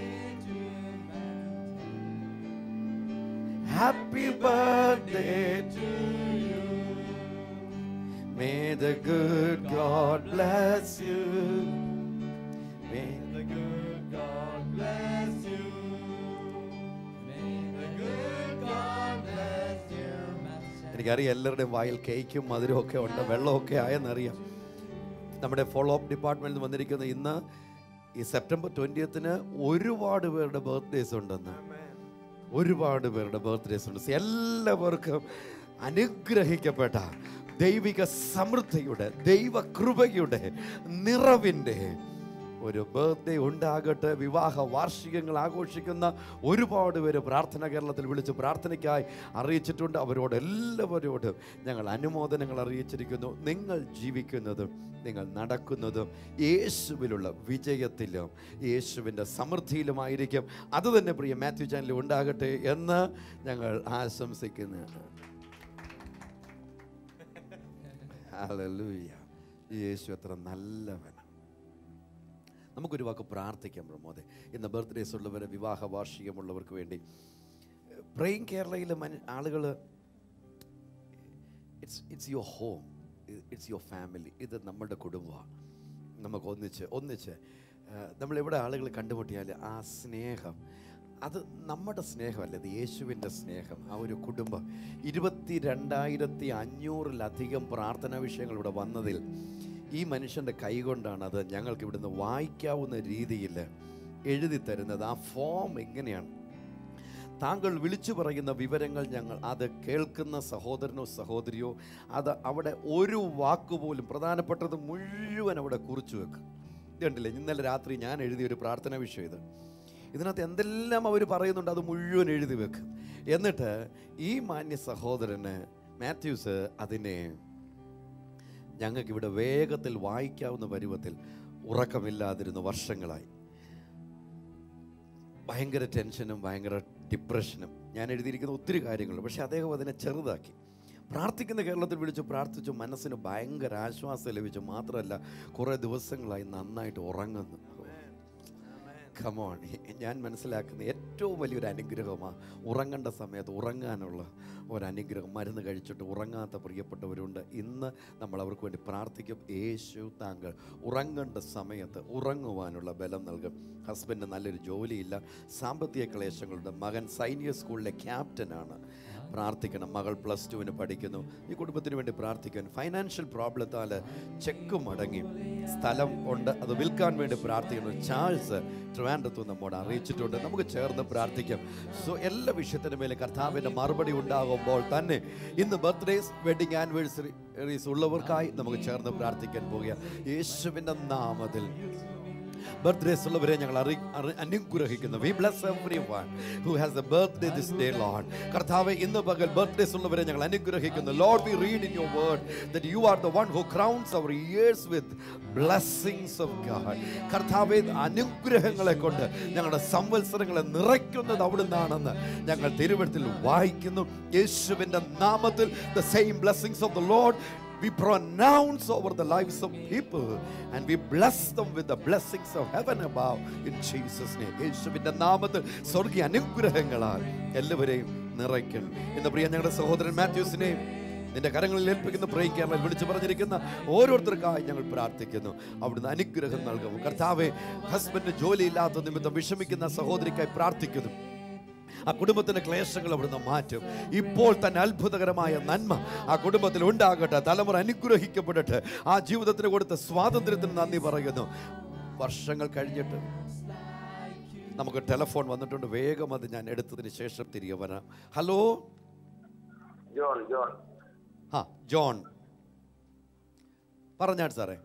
Speaker 1: Happy birthday to you. May the good God bless you. May the good God bless you. May the good God bless you. എനിക്കറിയാം എല്ലാവരുടെയും വായിൽ കേക്കും മധുരവും ഒക്കെ ഉണ്ട് വെള്ളമൊക്കെ ആയെന്നറിയാം നമ്മുടെ ഫോളോ അപ്പ് ഡിപ്പാർട്ട്മെന്റിൽ നിന്ന് വന്നിരിക്കുന്ന ഇന്ന് ഈ സെപ്റ്റംബർ ട്വന്റിയത്തിന് ഒരുപാട് പേരുടെ ബർത്ത്ഡേസ് ഉണ്ടെന്ന് ഒരുപാട് പേരുടെ ബർത്ത്ഡേസ് ഉണ്ട് എല്ലാവർക്കും അനുഗ്രഹിക്കപ്പെട്ട ദൈവിക സമൃദ്ധിയുടെ ദൈവകൃപയുടെ നിറവിൻ്റെ ഒരു ബർത്ത്ഡേ ഉണ്ടാകട്ടെ വിവാഹ വാർഷികങ്ങൾ ആഘോഷിക്കുന്ന ഒരുപാട് പേര് പ്രാർത്ഥന കേരളത്തിൽ വിളിച്ച് പ്രാർത്ഥനയ്ക്കായി അറിയിച്ചിട്ടുണ്ട് അവരോട് എല്ലാവരോടും ഞങ്ങൾ അനുമോദനങ്ങൾ അറിയിച്ചിരിക്കുന്നു നിങ്ങൾ ജീവിക്കുന്നതും നിങ്ങൾ നടക്കുന്നതും യേശുവിലുള്ള വിജയത്തിലും യേശുവിൻ്റെ സമൃദ്ധിയിലുമായിരിക്കും അത് തന്നെ പ്രിയ മാത്യു ചാനലിൽ ഉണ്ടാകട്ടെ എന്ന് ഞങ്ങൾ ആശംസിക്കുന്നുണ്ട് ഹല്ലേലൂയ. യേശു എത്ര നല്ലവനാണ് നമുക്കൊരു വാക്ക് പ്രാർത്ഥിക്കാം പ്രമോദെ ഇന്ന് ബർത്ത്ഡേസ് ഉള്ളവരെ വിവാഹ വാർഷികമുള്ളവർക്ക് വേണ്ടി പ്രേം കേരളയിലെ മനു ആളുകൾ it's it's your home it's your family ഇത് നമ്മുടെ കുടുംബമാണ് നമുക്ക് ഒന്നിച്ച് ഒന്നിച്ച് ആ, നമ്മളെവിടെ ആളുകൾ കണ്ടുമുട്ടിയാൽ ആ സ്നേഹം അത് നമ്മുടെ സ്നേഹമല്ല ഇത് യേശുവിൻ്റെ സ്നേഹം ആ ഒരു കുടുംബം ഇരുപത്തി രണ്ടായിരത്തി അഞ്ഞൂറിലധികം പ്രാർത്ഥനാ വിഷയങ്ങൾ ഇവിടെ വന്നതിൽ ഈ മനുഷ്യൻ്റെ കൈകൊണ്ടാണ് അത് ഞങ്ങൾക്ക് ഇവിടുന്ന് വായിക്കാവുന്ന രീതിയിൽ എഴുതി തരുന്നത് ആ ഫോം എങ്ങനെയാണ് താങ്കൾ വിളിച്ചു പറയുന്ന വിവരങ്ങൾ ഞങ്ങൾ അത് കേൾക്കുന്ന സഹോദരനോ സഹോദരിയോ അത് അവിടെ ഒരു വാക്കുപോലും പ്രധാനപ്പെട്ടത് മുഴുവൻ അവിടെ കുറിച്ചു വെക്കും ഇത് കണ്ടില്ലേ ഇന്നലെ രാത്രി ഞാൻ എഴുതിയ ഒരു പ്രാർത്ഥന വിഷയം ഇത് ഇതിനകത്ത് എന്തെല്ലാം അവർ പറയുന്നുണ്ട് അത് മുഴുവൻ എഴുതി വെക്കും എന്നിട്ട് ഈ മാന്യ സഹോദരന് മാത്യൂസ് അതിനെ ഞങ്ങൾക്ക് ഇവിടെ വേഗത്തിൽ വായിക്കാവുന്ന പരുവത്തിൽ ഉറക്കമില്ലാതിരുന്ന വർഷങ്ങളായി ഭയങ്കര ടെൻഷനും ഭയങ്കര ഡിപ്രഷനും ഞാൻ എഴുതിയിരിക്കുന്ന ഒത്തിരി കാര്യങ്ങളുണ്ട് പക്ഷെ അദ്ദേഹം അതിനെ ചെറുതാക്കി പ്രാർത്ഥിക്കുന്ന കേരളത്തിൽ വിളിച്ച് പ്രാർത്ഥിച്ചു മനസ്സിന് ഭയങ്കര ആശ്വാസം ലഭിച്ചു മാത്രമല്ല കുറേ ദിവസങ്ങളായി നന്നായിട്ട് ഉറങ്ങുന്നു കമോൺ ഞാൻ മനസ്സിലാക്കുന്ന ഏറ്റവും വലിയൊരു അനുഗ്രഹമാണ് ഉറങ്ങേണ്ട സമയത്ത് ഉറങ്ങാനുള്ള ഒരു അനുഗ്രഹം മരുന്ന് കഴിച്ചിട്ട് ഉറങ്ങാത്ത പ്രിയപ്പെട്ടവരുണ്ട് ഇന്ന് നമ്മൾ അവർക്ക് വേണ്ടി പ്രാർത്ഥിക്കും യേശു താങ്കൾ ഉറങ്ങേണ്ട സമയത്ത് ഉറങ്ങുവാനുള്ള ബലം നൽകും ഹസ്ബൻഡ് നല്ലൊരു ജോലിയില്ല സാമ്പത്തിക ക്ലേശങ്ങളുണ്ട് മകൻ സൈനിക സ്കൂളിലെ ക്യാപ്റ്റനാണ് പ്രാർത്ഥിക്കണം മകൾ പ്ലസ് ടുവിന് പഠിക്കുന്നു ഈ കുടുംബത്തിന് വേണ്ടി പ്രാർത്ഥിക്കാൻ ഫൈനാൻഷ്യൽ പ്രോബ്ലത്താൽ ചെക്ക് മടങ്ങി സ്ഥലം ഉണ്ട് അത് വിൽക്കാൻ വേണ്ടി പ്രാർത്ഥിക്കുന്നു ചാൾസ് ട്രിവാൻഡ്രത്ത് നമ്മോട് അറിയിച്ചിട്ടുണ്ട് നമുക്ക് ചേർന്ന് പ്രാർത്ഥിക്കാം സോ എല്ലാ വിഷയത്തിനും മേലെ കർത്താവിൻ്റെ മറുപടി ഉണ്ടാകുമ്പോൾ തന്നെ ഇന്ന് ബർത്ത്ഡേസ് വെഡിങ് ആനിവേഴ്സറീസ് ഉള്ളവർക്കായി നമുക്ക് ചേർന്ന് പ്രാർത്ഥിക്കാൻ പോവുക യേശുവിൻ്റെ നാമത്തിൽ ബർത്ത്ഡേസ് ഉള്ളവരെ ഞങ്ങൾ അറി അറി- അനുഗ്രഹിക്കുന്നു we bless everyone who has a birthday this day Lord കർത്താവെ ഇന്ന് പകൽ ബർത്ത്ഡേസ് ഉള്ളവരെ ഞങ്ങൾ അനുഗ്രഹിക്കുന്നു Lord we read in your word that you are the one who crowns our years with blessings of God കർത്താവെ അനുഗ്രഹങ്ങളെ കൊണ്ട് ഞങ്ങളുടെ സംവത്സരങ്ങളെ നിറയ്ക്കുന്നത് അവിടുന്നാണെന്ന് ഞങ്ങൾ തിരുവഴുത്തിൽ വായിക്കുന്നു യേശുവിൻ്റെ നാമത്തിൽ the same blessings of the Lord we pronounce over the lives of people and we bless them with the blessings of heaven above in Jesus name യേശുവിന്റെ നാമത്തിൽ സ്വർഗീയ അനുഗ്രഹങ്ങളാൽ എല്ലാവരെയും നിറയ്ക്കണം എന്ന് പ്രിയ ഞങ്ങളുടെ സഹോദരൻ മാത്യൂസിനെയും നിന്റെ കരങ്ങളിൽ ഏൽപ്പിക്കുന്ന പ്രയിക്കാமல் വിളിച്ചു പറഞ്ഞിരിക്കുന്ന ഓരോരുത്തർക്കായി ഞങ്ങൾ പ്രാർത്ഥിക്കുന്നു അവിടുന്ന് അനുഗ്രഹം നൽകും കർത്താവെ ഹസ്ബൻഡ് ജോലിയില്ലാത്ത നിമിത്തം വിഷമിക്കുന്ന സഹോദരിക്കായി പ്രാർത്ഥിക്കുന്നു ആ കുടുംബത്തിന്റെ ക്ലേശങ്ങൾ അവിടുന്ന് മാറ്റും ഇപ്പോൾ തന്നെ അത്ഭുതകരമായ നന്മ ആ കുടുംബത്തിൽ ഉണ്ടാകട്ടെ തലമുറ അനുഗ്രഹിക്കപ്പെടട്ടെ ആ ജീവിതത്തിന് കൊടുത്ത സ്വാതന്ത്ര്യത്തിന് നന്ദി പറയുന്നു വർഷങ്ങൾ കഴിഞ്ഞിട്ട് നമുക്ക് ടെലഫോൺ വന്നിട്ടുണ്ട് വേഗം അത് ഞാൻ എടുത്തതിന് ശേഷം തിരികെ വരാം ഹലോ
Speaker 8: ജോൺ ജോൺ
Speaker 1: ആ ജോൺ പറഞ്ഞാൽ സാറേ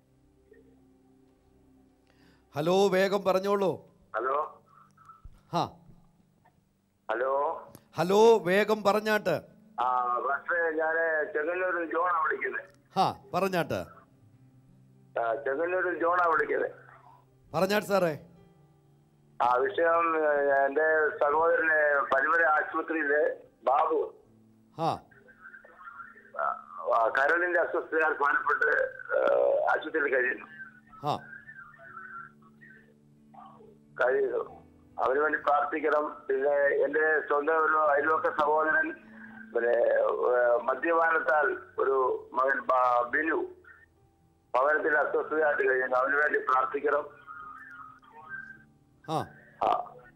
Speaker 1: ഹലോ വേഗം പറഞ്ഞോളൂ
Speaker 8: ഹലോ
Speaker 1: ആ
Speaker 8: ഹലോ
Speaker 1: ഹലോ വേഗം പറഞ്ഞാട്ട്
Speaker 8: ആ പക്ഷേ ഞാൻ ചെങ്ങന്നൂരിൽ ജോണാ വിളിക്കുന്നത്
Speaker 1: ആ പറഞ്ഞാട്ട്
Speaker 8: ആ ചെങ്ങന്നൂരിൽ ജോണാ വിളിക്കുന്നത്
Speaker 1: പറഞ്ഞാട്ട് സാറേ
Speaker 8: ആ വിഷയം ഏഹ്, എന്റെ സഹോദരന് പരുമല ആശുപത്രിയില് ബാബു
Speaker 1: ആ
Speaker 8: ആ, ആ, കരളിന്റെ അസ്വസ്ഥതയാൽ പാലപ്പെട്ട് ഏഹ്, ആശുപത്രിയിൽ കഴിയുന്നു
Speaker 1: ആ
Speaker 8: കഴിയുന്നു അവന് വേണ്ടി പ്രാർത്ഥിക്കണം പിന്നെ എന്റെ സ്വന്തം ഒരു അയൽവക്ക സഹോദരൻ പിന്നെ ഏഹ്, മദ്യപാനത്താൽ ഒരു മകൻ ബ- ബിനു ഭവനത്തിൽ അസ്വസ്ഥതയായിട്ട് കഴിയുന്നു അവന് വേണ്ടി പ്രാർത്ഥിക്കണം
Speaker 1: ആ
Speaker 8: ആ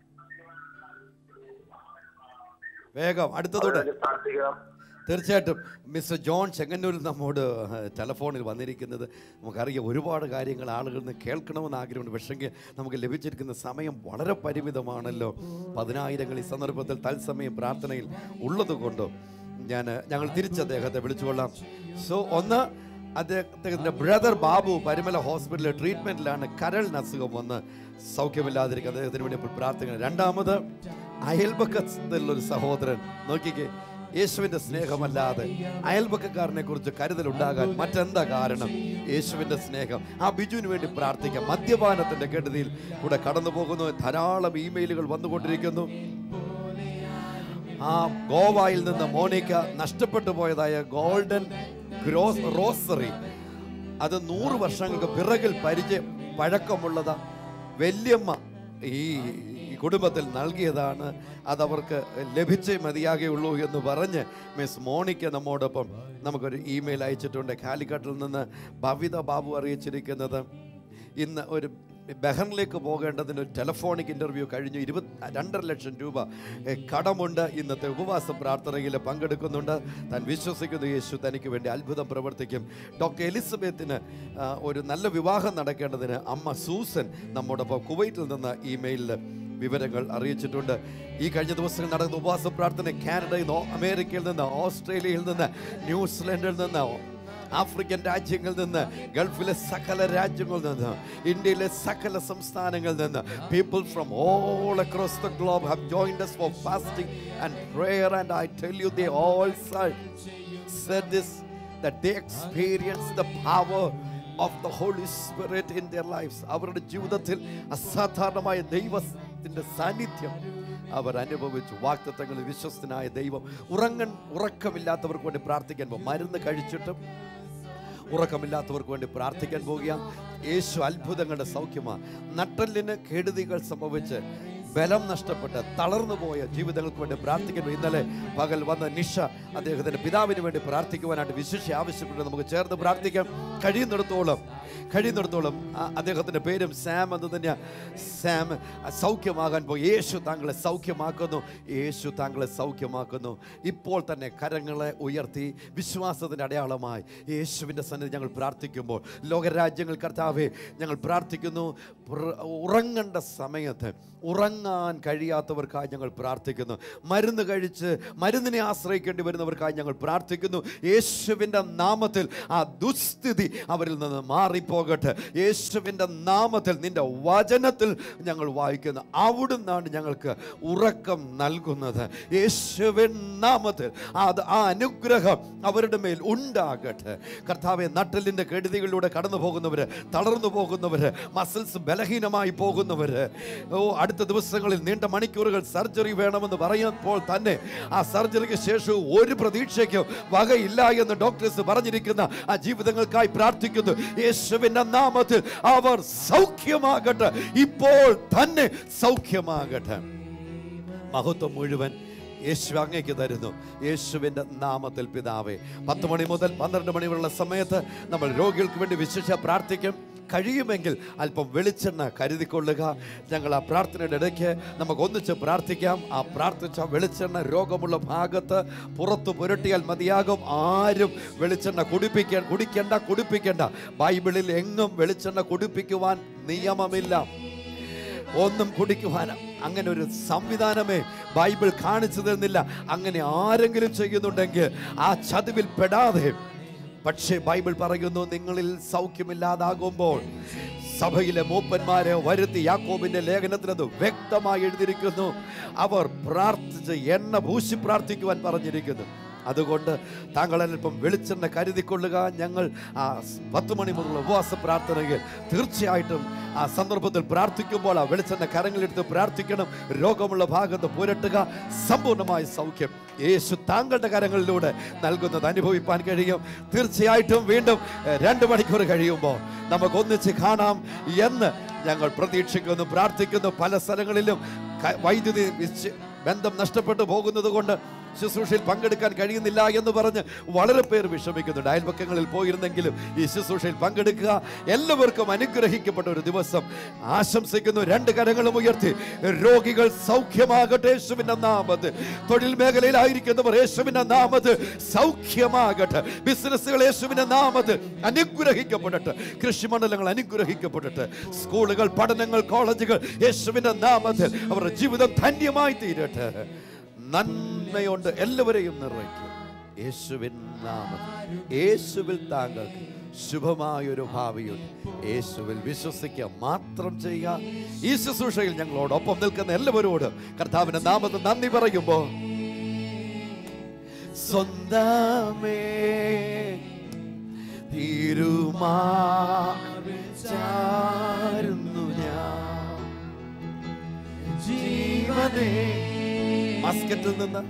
Speaker 1: വേഗം
Speaker 8: അവന്
Speaker 1: അടുത്തതോടെ
Speaker 8: വേണ്ടി പ്രാർത്ഥിക്കണം
Speaker 1: തീർച്ചയായിട്ടും മിസ്റ്റർ ജോൺ ചെങ്ങന്നൂരിൽ നമ്മോട് ടെലഫോണിൽ വന്നിരിക്കുന്നത് നമുക്കറിയാം ഒരുപാട് കാര്യങ്ങൾ ആളുകളിൽ നിന്ന് കേൾക്കണമെന്ന് ആഗ്രഹമുണ്ട് പക്ഷെങ്കിൽ നമുക്ക് ലഭിച്ചിരിക്കുന്ന സമയം വളരെ പരിമിതമാണല്ലോ പതിനായിരങ്ങൾ ഈ സന്ദർഭത്തിൽ തത്സമയം പ്രാർത്ഥനയിൽ ഉള്ളത് കൊണ്ട് ഞാൻ ഞങ്ങൾ തിരിച്ച് അദ്ദേഹത്തെ വിളിച്ചുകൊള്ളാം സോ ഒന്ന് അദ്ദേഹത്തിൻ്റെ ബ്രദർ ബാബു പരിമല ഹോസ്പിറ്റലിൽ ട്രീറ്റ്മെൻറ്റിലാണ് കരളിന് അസുഖം വന്ന് സൗഖ്യമില്ലാതിരിക്കുക അദ്ദേഹത്തിന് വേണ്ടി ഇപ്പോൾ പ്രാർത്ഥിക്കണം രണ്ടാമത് അയൽപക്കത്തിലുള്ളൊരു സഹോദരൻ നോക്കിക്കേ യേശുവിന്റെ സ്നേഹമല്ലാതെ അയൽപക്കക്കാരനെ കുറിച്ച് കരുതൽ ഉണ്ടാകാൻ മറ്റെന്താ കാരണം യേശുവിന്റെ സ്നേഹം ആ ബിജുവിന് വേണ്ടി പ്രാർത്ഥിക്കാം മദ്യപാനത്തിന്റെ കെടുതിയിൽ കൂടെ കടന്നു പോകുന്നു ധാരാളം ഇമെയിലുകൾ വന്നുകൊണ്ടിരിക്കുന്നു ആ ഗോവയിൽ നിന്ന് മോണിക്ക നഷ്ടപ്പെട്ടു പോയതായ ഗോൾഡൻ ഗ്രോസ് റോസറി അത് നൂറ് വർഷങ്ങൾക്ക് പിറകിൽ പരിചയം പഴക്കമുള്ളതാ വല്യമ്മ ഈ ഈ കുടുംബത്തിൽ നൽകിയതാണ് അതവർക്ക് ലഭിച്ചേ മതിയാകുള്ളൂ എന്ന് പറഞ്ഞ് മിസ് മോണിക്ക നമ്മോടൊപ്പം നമുക്കൊരു ഇമെയിൽ അയച്ചിട്ടുണ്ട് കാലിക്കട്ടിൽ നിന്ന് ഭവിത ബാബു അറിയിച്ചിരിക്കുന്നത് ഇന്ന് ഒരു ബഹറിലേക്ക് പോകേണ്ടതിന് ഒരു ടെലഫോണിക് ഇൻ്റർവ്യൂ കഴിഞ്ഞു ഇരുപത്തി രണ്ടര ലക്ഷം രൂപ എ, കടമുണ്ട് ഇന്നത്തെ ഉപവാസ പ്രാർത്ഥനയിൽ പങ്കെടുക്കുന്നുണ്ട് താൻ വിശ്വസിക്കുന്നു യേശു തനിക്ക് വേണ്ടി അത്ഭുതം പ്രവർത്തിക്കും ഡോക്ടർ എലിസബത്തിന് ആ, ഒരു നല്ല വിവാഹം നടക്കേണ്ടതിന് അമ്മ സൂസൻ നമ്മോടൊപ്പം കുവൈറ്റിൽ നിന്ന് ഇമെയിലിൽ വിവരങ്ങൾ അറിയിച്ചിട്ടുണ്ട് ഈ കഴിഞ്ഞ ദിവസങ്ങൾ നടക്കുന്ന ഉപവാസ പ്രാർത്ഥന കാനഡയിൽ നിന്ന് അമേരിക്കയിൽ നിന്ന് ഓസ്ട്രേലിയയിൽ നിന്ന് ന്യൂസിലൻഡിൽ നിന്ന് ആഫ്രിക്കൻ രാജ്യങ്ങളിൽ നിന്ന് ഗൾഫിലെ സകല രാജ്യങ്ങളിൽ നിന്ന് ഇന്ത്യയിലെ സകല സംസ്ഥാനങ്ങളിൽ നിന്ന് people from all across the globe have joined us for fasting and prayer and I tell you they all said, said this that they experience the power of the Holy Spirit in their lives അവരുടെ ജീവിതത്തിൽ അസാധാരണമായ ദൈവത്തിൻ്റെ സാന്നിധ്യം അവർ അനുഭവിച്ചു വാക്തത്വങ്ങളിൽ വിശ്വസ്തനായ ദൈവം ഉറങ്ങൻ ഉറക്കമില്ലാത്തവർക്ക് വേണ്ടി പ്രാർത്ഥിക്കാൻ പോകും മരുന്ന് കഴിച്ചിട്ടും ഉറക്കമില്ലാത്തവർക്ക് വേണ്ടി പ്രാർത്ഥിക്കാൻ പോവുകയാണ് യേശു അത്ഭുതങ്ങളുടെ സൗഖ്യമാണ് നട്ടലിന് കെടുതികൾ സംഭവിച്ച് ബലം നഷ്ടപ്പെട്ട് തളർന്നു പോയ ജീവിതങ്ങൾക്ക് വേണ്ടി പ്രാർത്ഥിക്കുന്നു ഇന്നലെ പകൽ വന്ന നിഷ അദ്ദേഹത്തിന്റെ പിതാവിന് വേണ്ടി പ്രാർത്ഥിക്കുവാനായിട്ട് വിശിഷ്യ ആവശ്യപ്പെട്ട് നമുക്ക് ചേർന്ന് പ്രാർത്ഥിക്കാം കഴിയുന്നിടത്തോളം കഴിയുന്നിടത്തോളം ആ- അദ്ദേഹത്തിന്റെ പേരും സാം എന്ന് തന്നെ സാം സൗഖ്യമാകാൻ പോയി യേശു താങ്കളെ സൗഖ്യമാക്കുന്നു യേശു താങ്കളെ സൗഖ്യമാക്കുന്നു ഇപ്പോൾ തന്നെ കരങ്ങളെ ഉയർത്തി വിശ്വാസത്തിന്റെ അടയാളമായി യേശുവിൻ്റെ സന്നിധി ഞങ്ങൾ പ്രാർത്ഥിക്കുമ്പോൾ ലോകരാജ്യങ്ങൾ കർത്താവെ ഞങ്ങൾ പ്രാർത്ഥിക്കുന്നു പ്ര- ഉറങ്ങേണ്ട സമയത്ത് ഉറങ്ങാൻ കഴിയാത്തവർക്കായി ഞങ്ങൾ പ്രാർത്ഥിക്കുന്നു മരുന്ന് കഴിച്ച് മരുന്നിനെ ആശ്രയിക്കേണ്ടി വരുന്നവർക്കായി ഞങ്ങൾ പ്രാർത്ഥിക്കുന്നു യേശുവിൻ്റെ നാമത്തിൽ ആ ദുസ്ഥിതി അവരിൽ നിന്ന് മാറി മാറിപ്പോകട്ടെ യേശുവിൻ്റെ നാമത്തിൽ നിന്റെ വചനത്തിൽ ഞങ്ങൾ വായിക്കുന്നു അവിടുന്നാണ് ഞങ്ങൾക്ക് ഉറക്കം നൽകുന്നത് യേശുവിൻ നാമത്തിൽ അത് ആ അനുഗ്രഹം അവരുടെ മേൽ ഉണ്ടാകട്ടെ കർത്താവെ നട്ടലിൻ്റെ കെടുതികളിലൂടെ കടന്നു പോകുന്നവർ തളർന്നു പോകുന്നവർ മസിൽസ് ബലഹീനമായി പോകുന്നവർ ഓ അടുത്ത ദിവസങ്ങളിൽ നീണ്ട മണിക്കൂറുകൾ സർജറി വേണമെന്ന് പറയുമ്പോൾ തന്നെ ആ സർജറിക്ക് ശേഷം ഒരു പ്രതീക്ഷയ്ക്കും വകയില്ല എന്ന് ഡോക്ടേഴ്സ് പറഞ്ഞിരിക്കുന്ന ആ ജീവിതങ്ങൾക്കായി പ്രാർത്ഥിക്കുന്നു യേശുവിൻ്റെ നാമത്തിൽ അവർ സൗഖ്യമാകട്ടെ ഇപ്പോൾ തന്നെ സൗഖ്യമാകട്ടെ മഹത്വം മുഴുവൻ യേശു അങ്ങേക്ക് തരുന്നു യേശുവിൻ്റെ നാമത്തിൽ പിതാവേ പത്ത് മണി മുതൽ പന്ത്രണ്ട് മണി വരെയുള്ള സമയത്ത് നമ്മൾ രോഗികൾക്ക് വേണ്ടി വിശേഷ പ്രാർത്ഥിക്കും കഴിയുമെങ്കിൽ അല്പം വെളിച്ചെണ്ണ കരുതിക്കൊള്ളുക ഞങ്ങൾ ആ പ്രാർത്ഥനയുടെ ഇടയ്ക്ക് നമുക്ക് ഒന്നിച്ച് പ്രാർത്ഥിക്കാം ആ പ്രാർത്ഥിച്ച വെളിച്ചെണ്ണ രോഗമുള്ള ഭാഗത്ത് പുറത്ത് പുരട്ടിയാൽ മതിയാകും ആരും വെളിച്ചെണ്ണ കുടിപ്പിക്കാൻ കുടിക്കേണ്ട കുടിപ്പിക്കേണ്ട ബൈബിളിൽ എങ്ങും വെളിച്ചെണ്ണ കുടിപ്പിക്കുവാൻ നിയമമില്ല ഒന്നും കുടിക്കുവാൻ അങ്ങനെ ഒരു സംവിധാനമേ ബൈബിൾ കാണിച്ചു തരുന്നില്ല അങ്ങനെ ആരെങ്കിലും ചെയ്യുന്നുണ്ടെങ്കിൽ ആ ചതിവിൽ പെടാതെ പക്ഷേ ബൈബിൾ പറയുന്നു നിങ്ങളിൽ സൗഖ്യമില്ലാതാകുമ്പോൾ സഭയിലെ മൂപ്പന്മാരെ വരുത്തി യാക്കോബിന്റെ ലേഖനത്തിൽ അത് വ്യക്തമായി എഴുതിയിരിക്കുന്നു അവർ പ്രാർത്ഥിച്ച് എണ്ണ ഭൂശി പ്രാർത്ഥിക്കുവാൻ പറഞ്ഞിരിക്കുന്നു അതുകൊണ്ട് താങ്കൾ അല്പം വെളിച്ചെണ്ണ കരുതിക്കൊള്ളുക ഞങ്ങൾ ആ പത്ത് മണി മുതലുള്ള ഉപവാസ പ്രാർത്ഥനയിൽ തീർച്ചയായിട്ടും ആ സന്ദർഭത്തിൽ പ്രാർത്ഥിക്കുമ്പോൾ ആ വെളിച്ചെണ്ണ കരങ്ങളെടുത്ത് പ്രാർത്ഥിക്കണം രോഗമുള്ള ഭാഗത്ത് പുരട്ടുക സമ്പൂർണ്ണമായ സൗഖ്യം യേശു താങ്കളുടെ കരങ്ങളിലൂടെ നൽകുന്നത് അനുഭവിപ്പാൻ കഴിയും തീർച്ചയായിട്ടും വീണ്ടും എഹ്, രണ്ട് മണിക്കൂർ കഴിയുമ്പോൾ നമുക്ക് ഒന്നിച്ച് കാണാം എന്ന് ഞങ്ങൾ പ്രതീക്ഷിക്കുന്നു പ്രാർത്ഥിക്കുന്നു പല സ്ഥലങ്ങളിലും ക- വൈദ്യുതി വിച്ഛ- ബന്ധം നഷ്ടപ്പെട്ടു പോകുന്നത് കൊണ്ട് ശുശ്രൂഷയിൽ പങ്കെടുക്കാൻ കഴിയുന്നില്ല എന്ന് പറഞ്ഞ് വളരെ പേർ വിഷമിക്കുന്നുണ്ട് അയൽപക്കങ്ങളിൽ പോയിരുന്നെങ്കിലും ഈ ശുശ്രൂഷയിൽ പങ്കെടുക്കുക എല്ലാവർക്കും അനുഗ്രഹിക്കപ്പെട്ട ഒരു ദിവസം ആശംസിക്കുന്നു രണ്ട് കരങ്ങളും ഉയർത്തി രോഗികൾ സൗഖ്യമാകട്ടെ യേശുവിന്റെ നാമത്ത് തൊഴിൽ മേഖലയിലായിരിക്കുന്നവർ യേശുവിന്റെ നാമത്ത് സൗഖ്യമാകട്ടെ ബിസിനസ്സുകൾ യേശുവിന്റെ നാമത്ത് അനുഗ്രഹിക്കപ്പെടട്ടെ കൃഷിമണ്ഡലങ്ങൾ അനുഗ്രഹിക്കപ്പെടട്ടെ സ്കൂളുകൾ പഠനങ്ങൾ കോളേജുകൾ യേശുവിന്റെ നാമത്തിൽ അവരുടെ ജീവിതം ധന്യമായി തീരട്ടെ നന്മയുണ്ട് എല്ലാവരെയും നിറയ്ക്കും യേശുവിൻ നാമത്തിൽ യേശുവിൽ താങ്കൾക്ക് ശുഭമായൊരു ഭാവിയുണ്ട് യേശുവിൽ വിശ്വസിക്കുക മാത്രം ചെയ്യുക ഈ ശുശ്രൂഷയിൽ ഞങ്ങളോടൊപ്പം നിൽക്കുന്ന എല്ലാവരോടും കർത്താവിന്റെ നാമത്തിൽ നന്ദി പറയുമ്പോൾ സ്വന്തമേ തീരുമാറുന്നു ഞാൻ ജീവനേ മസ്കറ്റിൽ നിന്ന്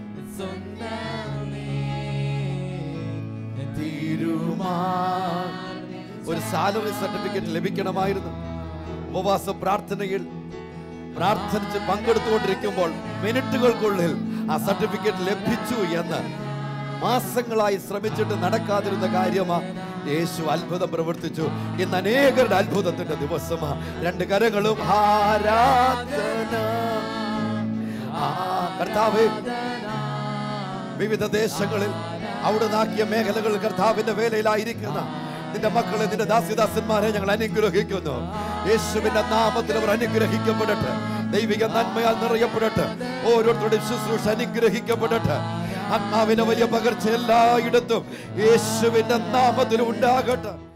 Speaker 1: തീരുമാ ഒരു സാലറി സർട്ടിഫിക്കറ്റ് ലഭിക്കണമായിരുന്നു ഉപവാസ പ്രാർത്ഥനയിൽ പ്രാർത്ഥിച്ച് പങ്കെടുത്തുകൊണ്ടിരിക്കുമ്പോൾ മിനിറ്റുകൾക്കുള്ളിൽ ആ സർട്ടിഫിക്കറ്റ് ലഭിച്ചു എന്ന് മാസങ്ങളായി ശ്രമിച്ചിട്ട് നടക്കാതിരുന്ന കാര്യമാ യേശു അത്ഭുതം പ്രവർത്തിച്ചു ഇന്ന് അനേകരുടെ അത്ഭുതത്തിന്റെ ദിവസമാ രണ്ട് കരങ്ങളും ആരാധന ആ കർത്താവേ വിവിധ ദേശങ്ങളിൽ അവിടെ നാക്കിയ മേഖലകൾ കർത്താവിന്റെ വേലയിലായിരിക്കുന്ന നിന്റെ മക്കളെ നിന്റെ ദാസിദാസന്മാരെ ഞങ്ങൾ അനുഗ്രഹിക്കുന്നു യേശുവിന്റെ നാമത്തിൽ അവർ അനുഗ്രഹിക്കപ്പെടട്ടെ ദൈവിക നന്മയാൽ നിറയപ്പെടട്ടെ ഓരോരുത്തരുടെയും ശുശ്രൂഷ അനുഗ്രഹിക്കപ്പെടട്ടെ ആത്മാവിന്റെ വലിയ പകർച്ച എല്ലായിടത്തും യേശുവിന്റെ നാമത്തിൽ ഉണ്ടാകട്ടെ